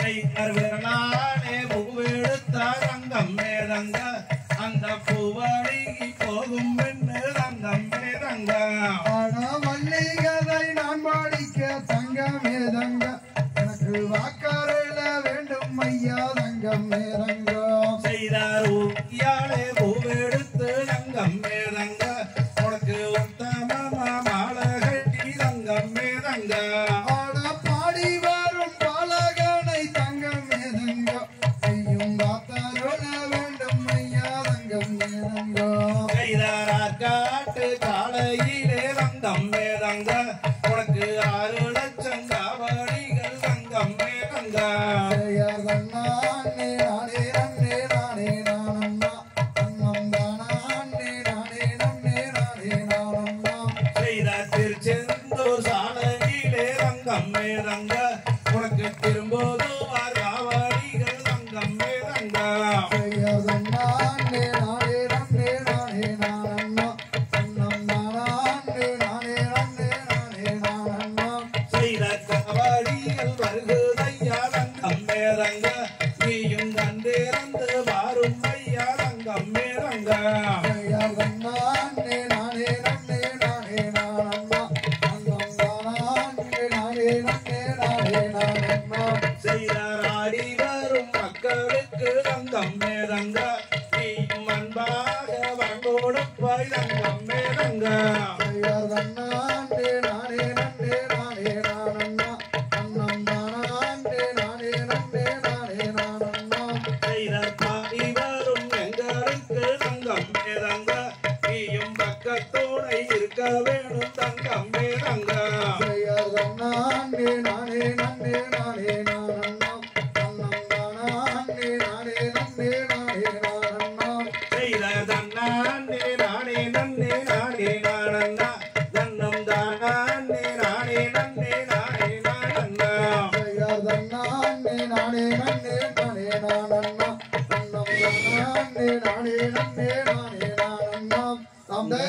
[SPEAKER 1] விரலானே பூவெடுத்தா தங்கம் வேதங்க அந்த பூவடி போகும் பெண்ணு தங்கம் வேதங்க
[SPEAKER 2] ஆட மல்லிகதை நான் பாடிக்க தங்கமே தங்கா எனக்கு வாக்காரல வேண்டும் ஐயா தங்கமே தங்கா
[SPEAKER 1] செய்தார் ஊக்கியாலே பூவெடுத்து தங்கம் வேதங்க உனக்கு உத்தமமா மாலை கட்டி தங்கம் வேதங்க
[SPEAKER 2] ஆட பாடி வரும் பாலகனை தங்கம் ஏதங்கோ ஐயும் காத்தாரோட வேண்டும் ஐயா தங்கம் ஏதங்கோ
[SPEAKER 1] கைதாரார் காட்டு காலையிலே தங்கம் வேதங்க உனக்கு ஆறு லட்சம் காவடிகள் தங்கம் வேதங்க
[SPEAKER 2] பெயர் தன்னானே நானே நன்னே நானே நானம்மா அன்னம் தானானே நானே நன்னே நானே நானம்மா
[SPEAKER 1] செய்த திருச்செந்தூர் சாலையிலே தங்கம் வேதங்க உனக்கு திரும்போதுவார் காவடிகள் தங்கம் வேதங்க
[SPEAKER 2] பெயர் தன்னானே நானே நன்னே நானே நானம்மா அன்னம் தானானே நானே நன்னே நானே நானம்மா
[SPEAKER 1] செய்த காவடிகள் வருகுதையா தங்கம் வேதங்க நீயும் கண்டிறந்து வாரும் ஐயா தங்கம் வேதங்க
[SPEAKER 2] பெயர் தன்னானே நானே நன்னே நானே நானம்மா அன்னம் தானானே நானே நன்னே நானே நானம்மா
[SPEAKER 1] செய்தாராடி வரும் மக்களுக்கு தங்கம் வேதங்க நீயும் அன்பாக வங்கோடுப்பாய் தங்கம் வேதங்க
[SPEAKER 2] பெயர் தன்னானே நானே நன்னே நானே நானம்மா அன்னம் தானானே நானே நன்னே நானே நானம்மா
[SPEAKER 1] செய்தார் பாடி வரும் எங்களுக்கு தங்கம் வேதங்க நீயும் பக்கத்தோட இருக்க வேணும் தங்கம் வேதங்க
[SPEAKER 2] பெயர் தன்னானே நானே நன்னே நானே நானம்மா அன்னம் தானானே நானே நன்னே நானே நானம்மா
[SPEAKER 1] செய்த தன்னானே நானே நன்னே நானே நானண்ணா தன்னம் தானே நானே நன்னே நானே நானண்ணா
[SPEAKER 2] பெயர் தன்னானே நானே நன்னே நானே நானம்மா அன்னம் தானானே நானே நன்னே நானே நானம்மா தந்தை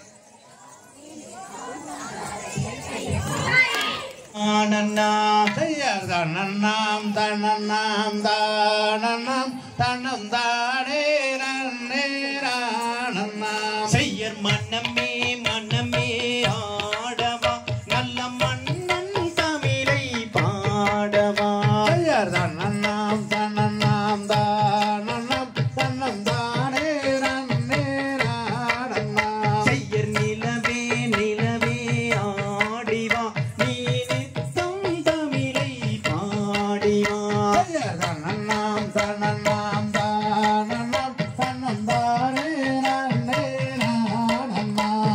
[SPEAKER 3] ஆனன்னா தையார் தன்னண்ணாம் தன்னண்ணாம் தானண்ணாம் தன்னம் தானே நன்னேரானண்ணாம்
[SPEAKER 4] செய்யர் மன்னமே மன்னமே ஆடவா நல்ல மன்னன் தமிழை பாடவா
[SPEAKER 3] தையார் தன்னண்ணாம் தன்னண்ணாம் தானண்ணாம் தன்னம் தானே நன்னேரானண்ணாம்
[SPEAKER 4] செய்யர் நிலவே நிலவே ஆடிவா நீ நித்தம் தமிழை பாடிவா
[SPEAKER 3] தையார் தன்னண்ணாம் தன்னண்ணாம் தானண்ணாம் தன்னம் தானே நன்னேரானண்ணாம்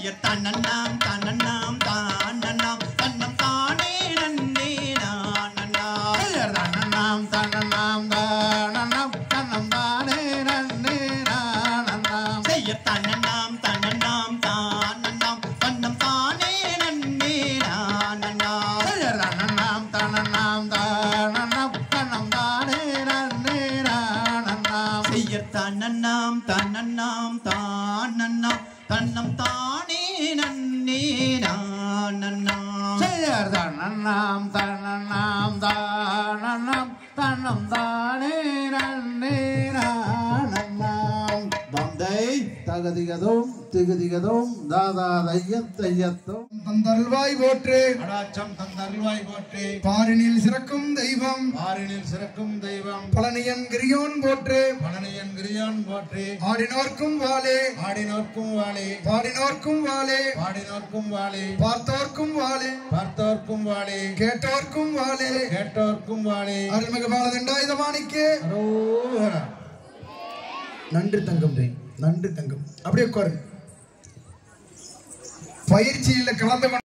[SPEAKER 4] செய்ய தன்னண்ணாம் தன்னண்ணாம் தானண்ணாம் தன்னம் தானே நன்னே நானண்ணா
[SPEAKER 3] தன்னண்ணாம் தன்னண்ணாம் தானண்ணாம் தன்னம் தானே நன்னே நானண்ணாம்
[SPEAKER 4] செய்ய தன்னண்ணாம் தன்னண்ணாம் தானண்ணாம் தன்னம் தானே நன்னே நானண்ணா
[SPEAKER 3] தன்னண்ணாம் தன்னண்ணாம் தானண்ணாம் தன்னம் தானே நன்னே நானண்ணாம்
[SPEAKER 4] செய்ய தன்னண்ணாம் தன்னண்ணாம் தானண்ணாம் தன்னம் தானே நன்னே நானண்ணா
[SPEAKER 3] செய்யர் தன்னண்ணாம் தன்னண்ணாம் தானண்ணாம் தன்னம் தானே நன்னே நானண்ணாம் தந்தை தகதிகதும் திகுதிகதும் தாதா தையத் தையத்தும்
[SPEAKER 2] தந்தல்வாய் போற்று
[SPEAKER 3] அடாச்சம் தந்தருள்வாய் போற்றி
[SPEAKER 2] பாரினில் சிறக்கும் தெய்வம்
[SPEAKER 3] பாரினில் சிறக்கும் தெய்வம்
[SPEAKER 2] பழனியன் கிரியோன் போற்று
[SPEAKER 3] பழனியன் கிரியான் போற்றி
[SPEAKER 2] ஆடினோர்க்கும் வாளே
[SPEAKER 3] ஆடினோர்க்கும் வாழி
[SPEAKER 2] பாடினோர்க்கும் வாளே
[SPEAKER 3] பாடினோர்க்கும் வாழி
[SPEAKER 2] பார்த்தோர்க்கும் வாளே
[SPEAKER 3] பார்த்தோர்க்கும் வாழி
[SPEAKER 2] கேட்டோர்க்கும் வாளே
[SPEAKER 3] கேட்டோர்க்கும் வாழி
[SPEAKER 2] அருள்மிகு பாலதண்டாயுதமானிக்கு
[SPEAKER 3] அரோகரா
[SPEAKER 2] நன்றி தங்கம் டேய் நன்றி தங்கம் அப்படியே உட்காரு பயிற்சியில் கலந்து கொண்ட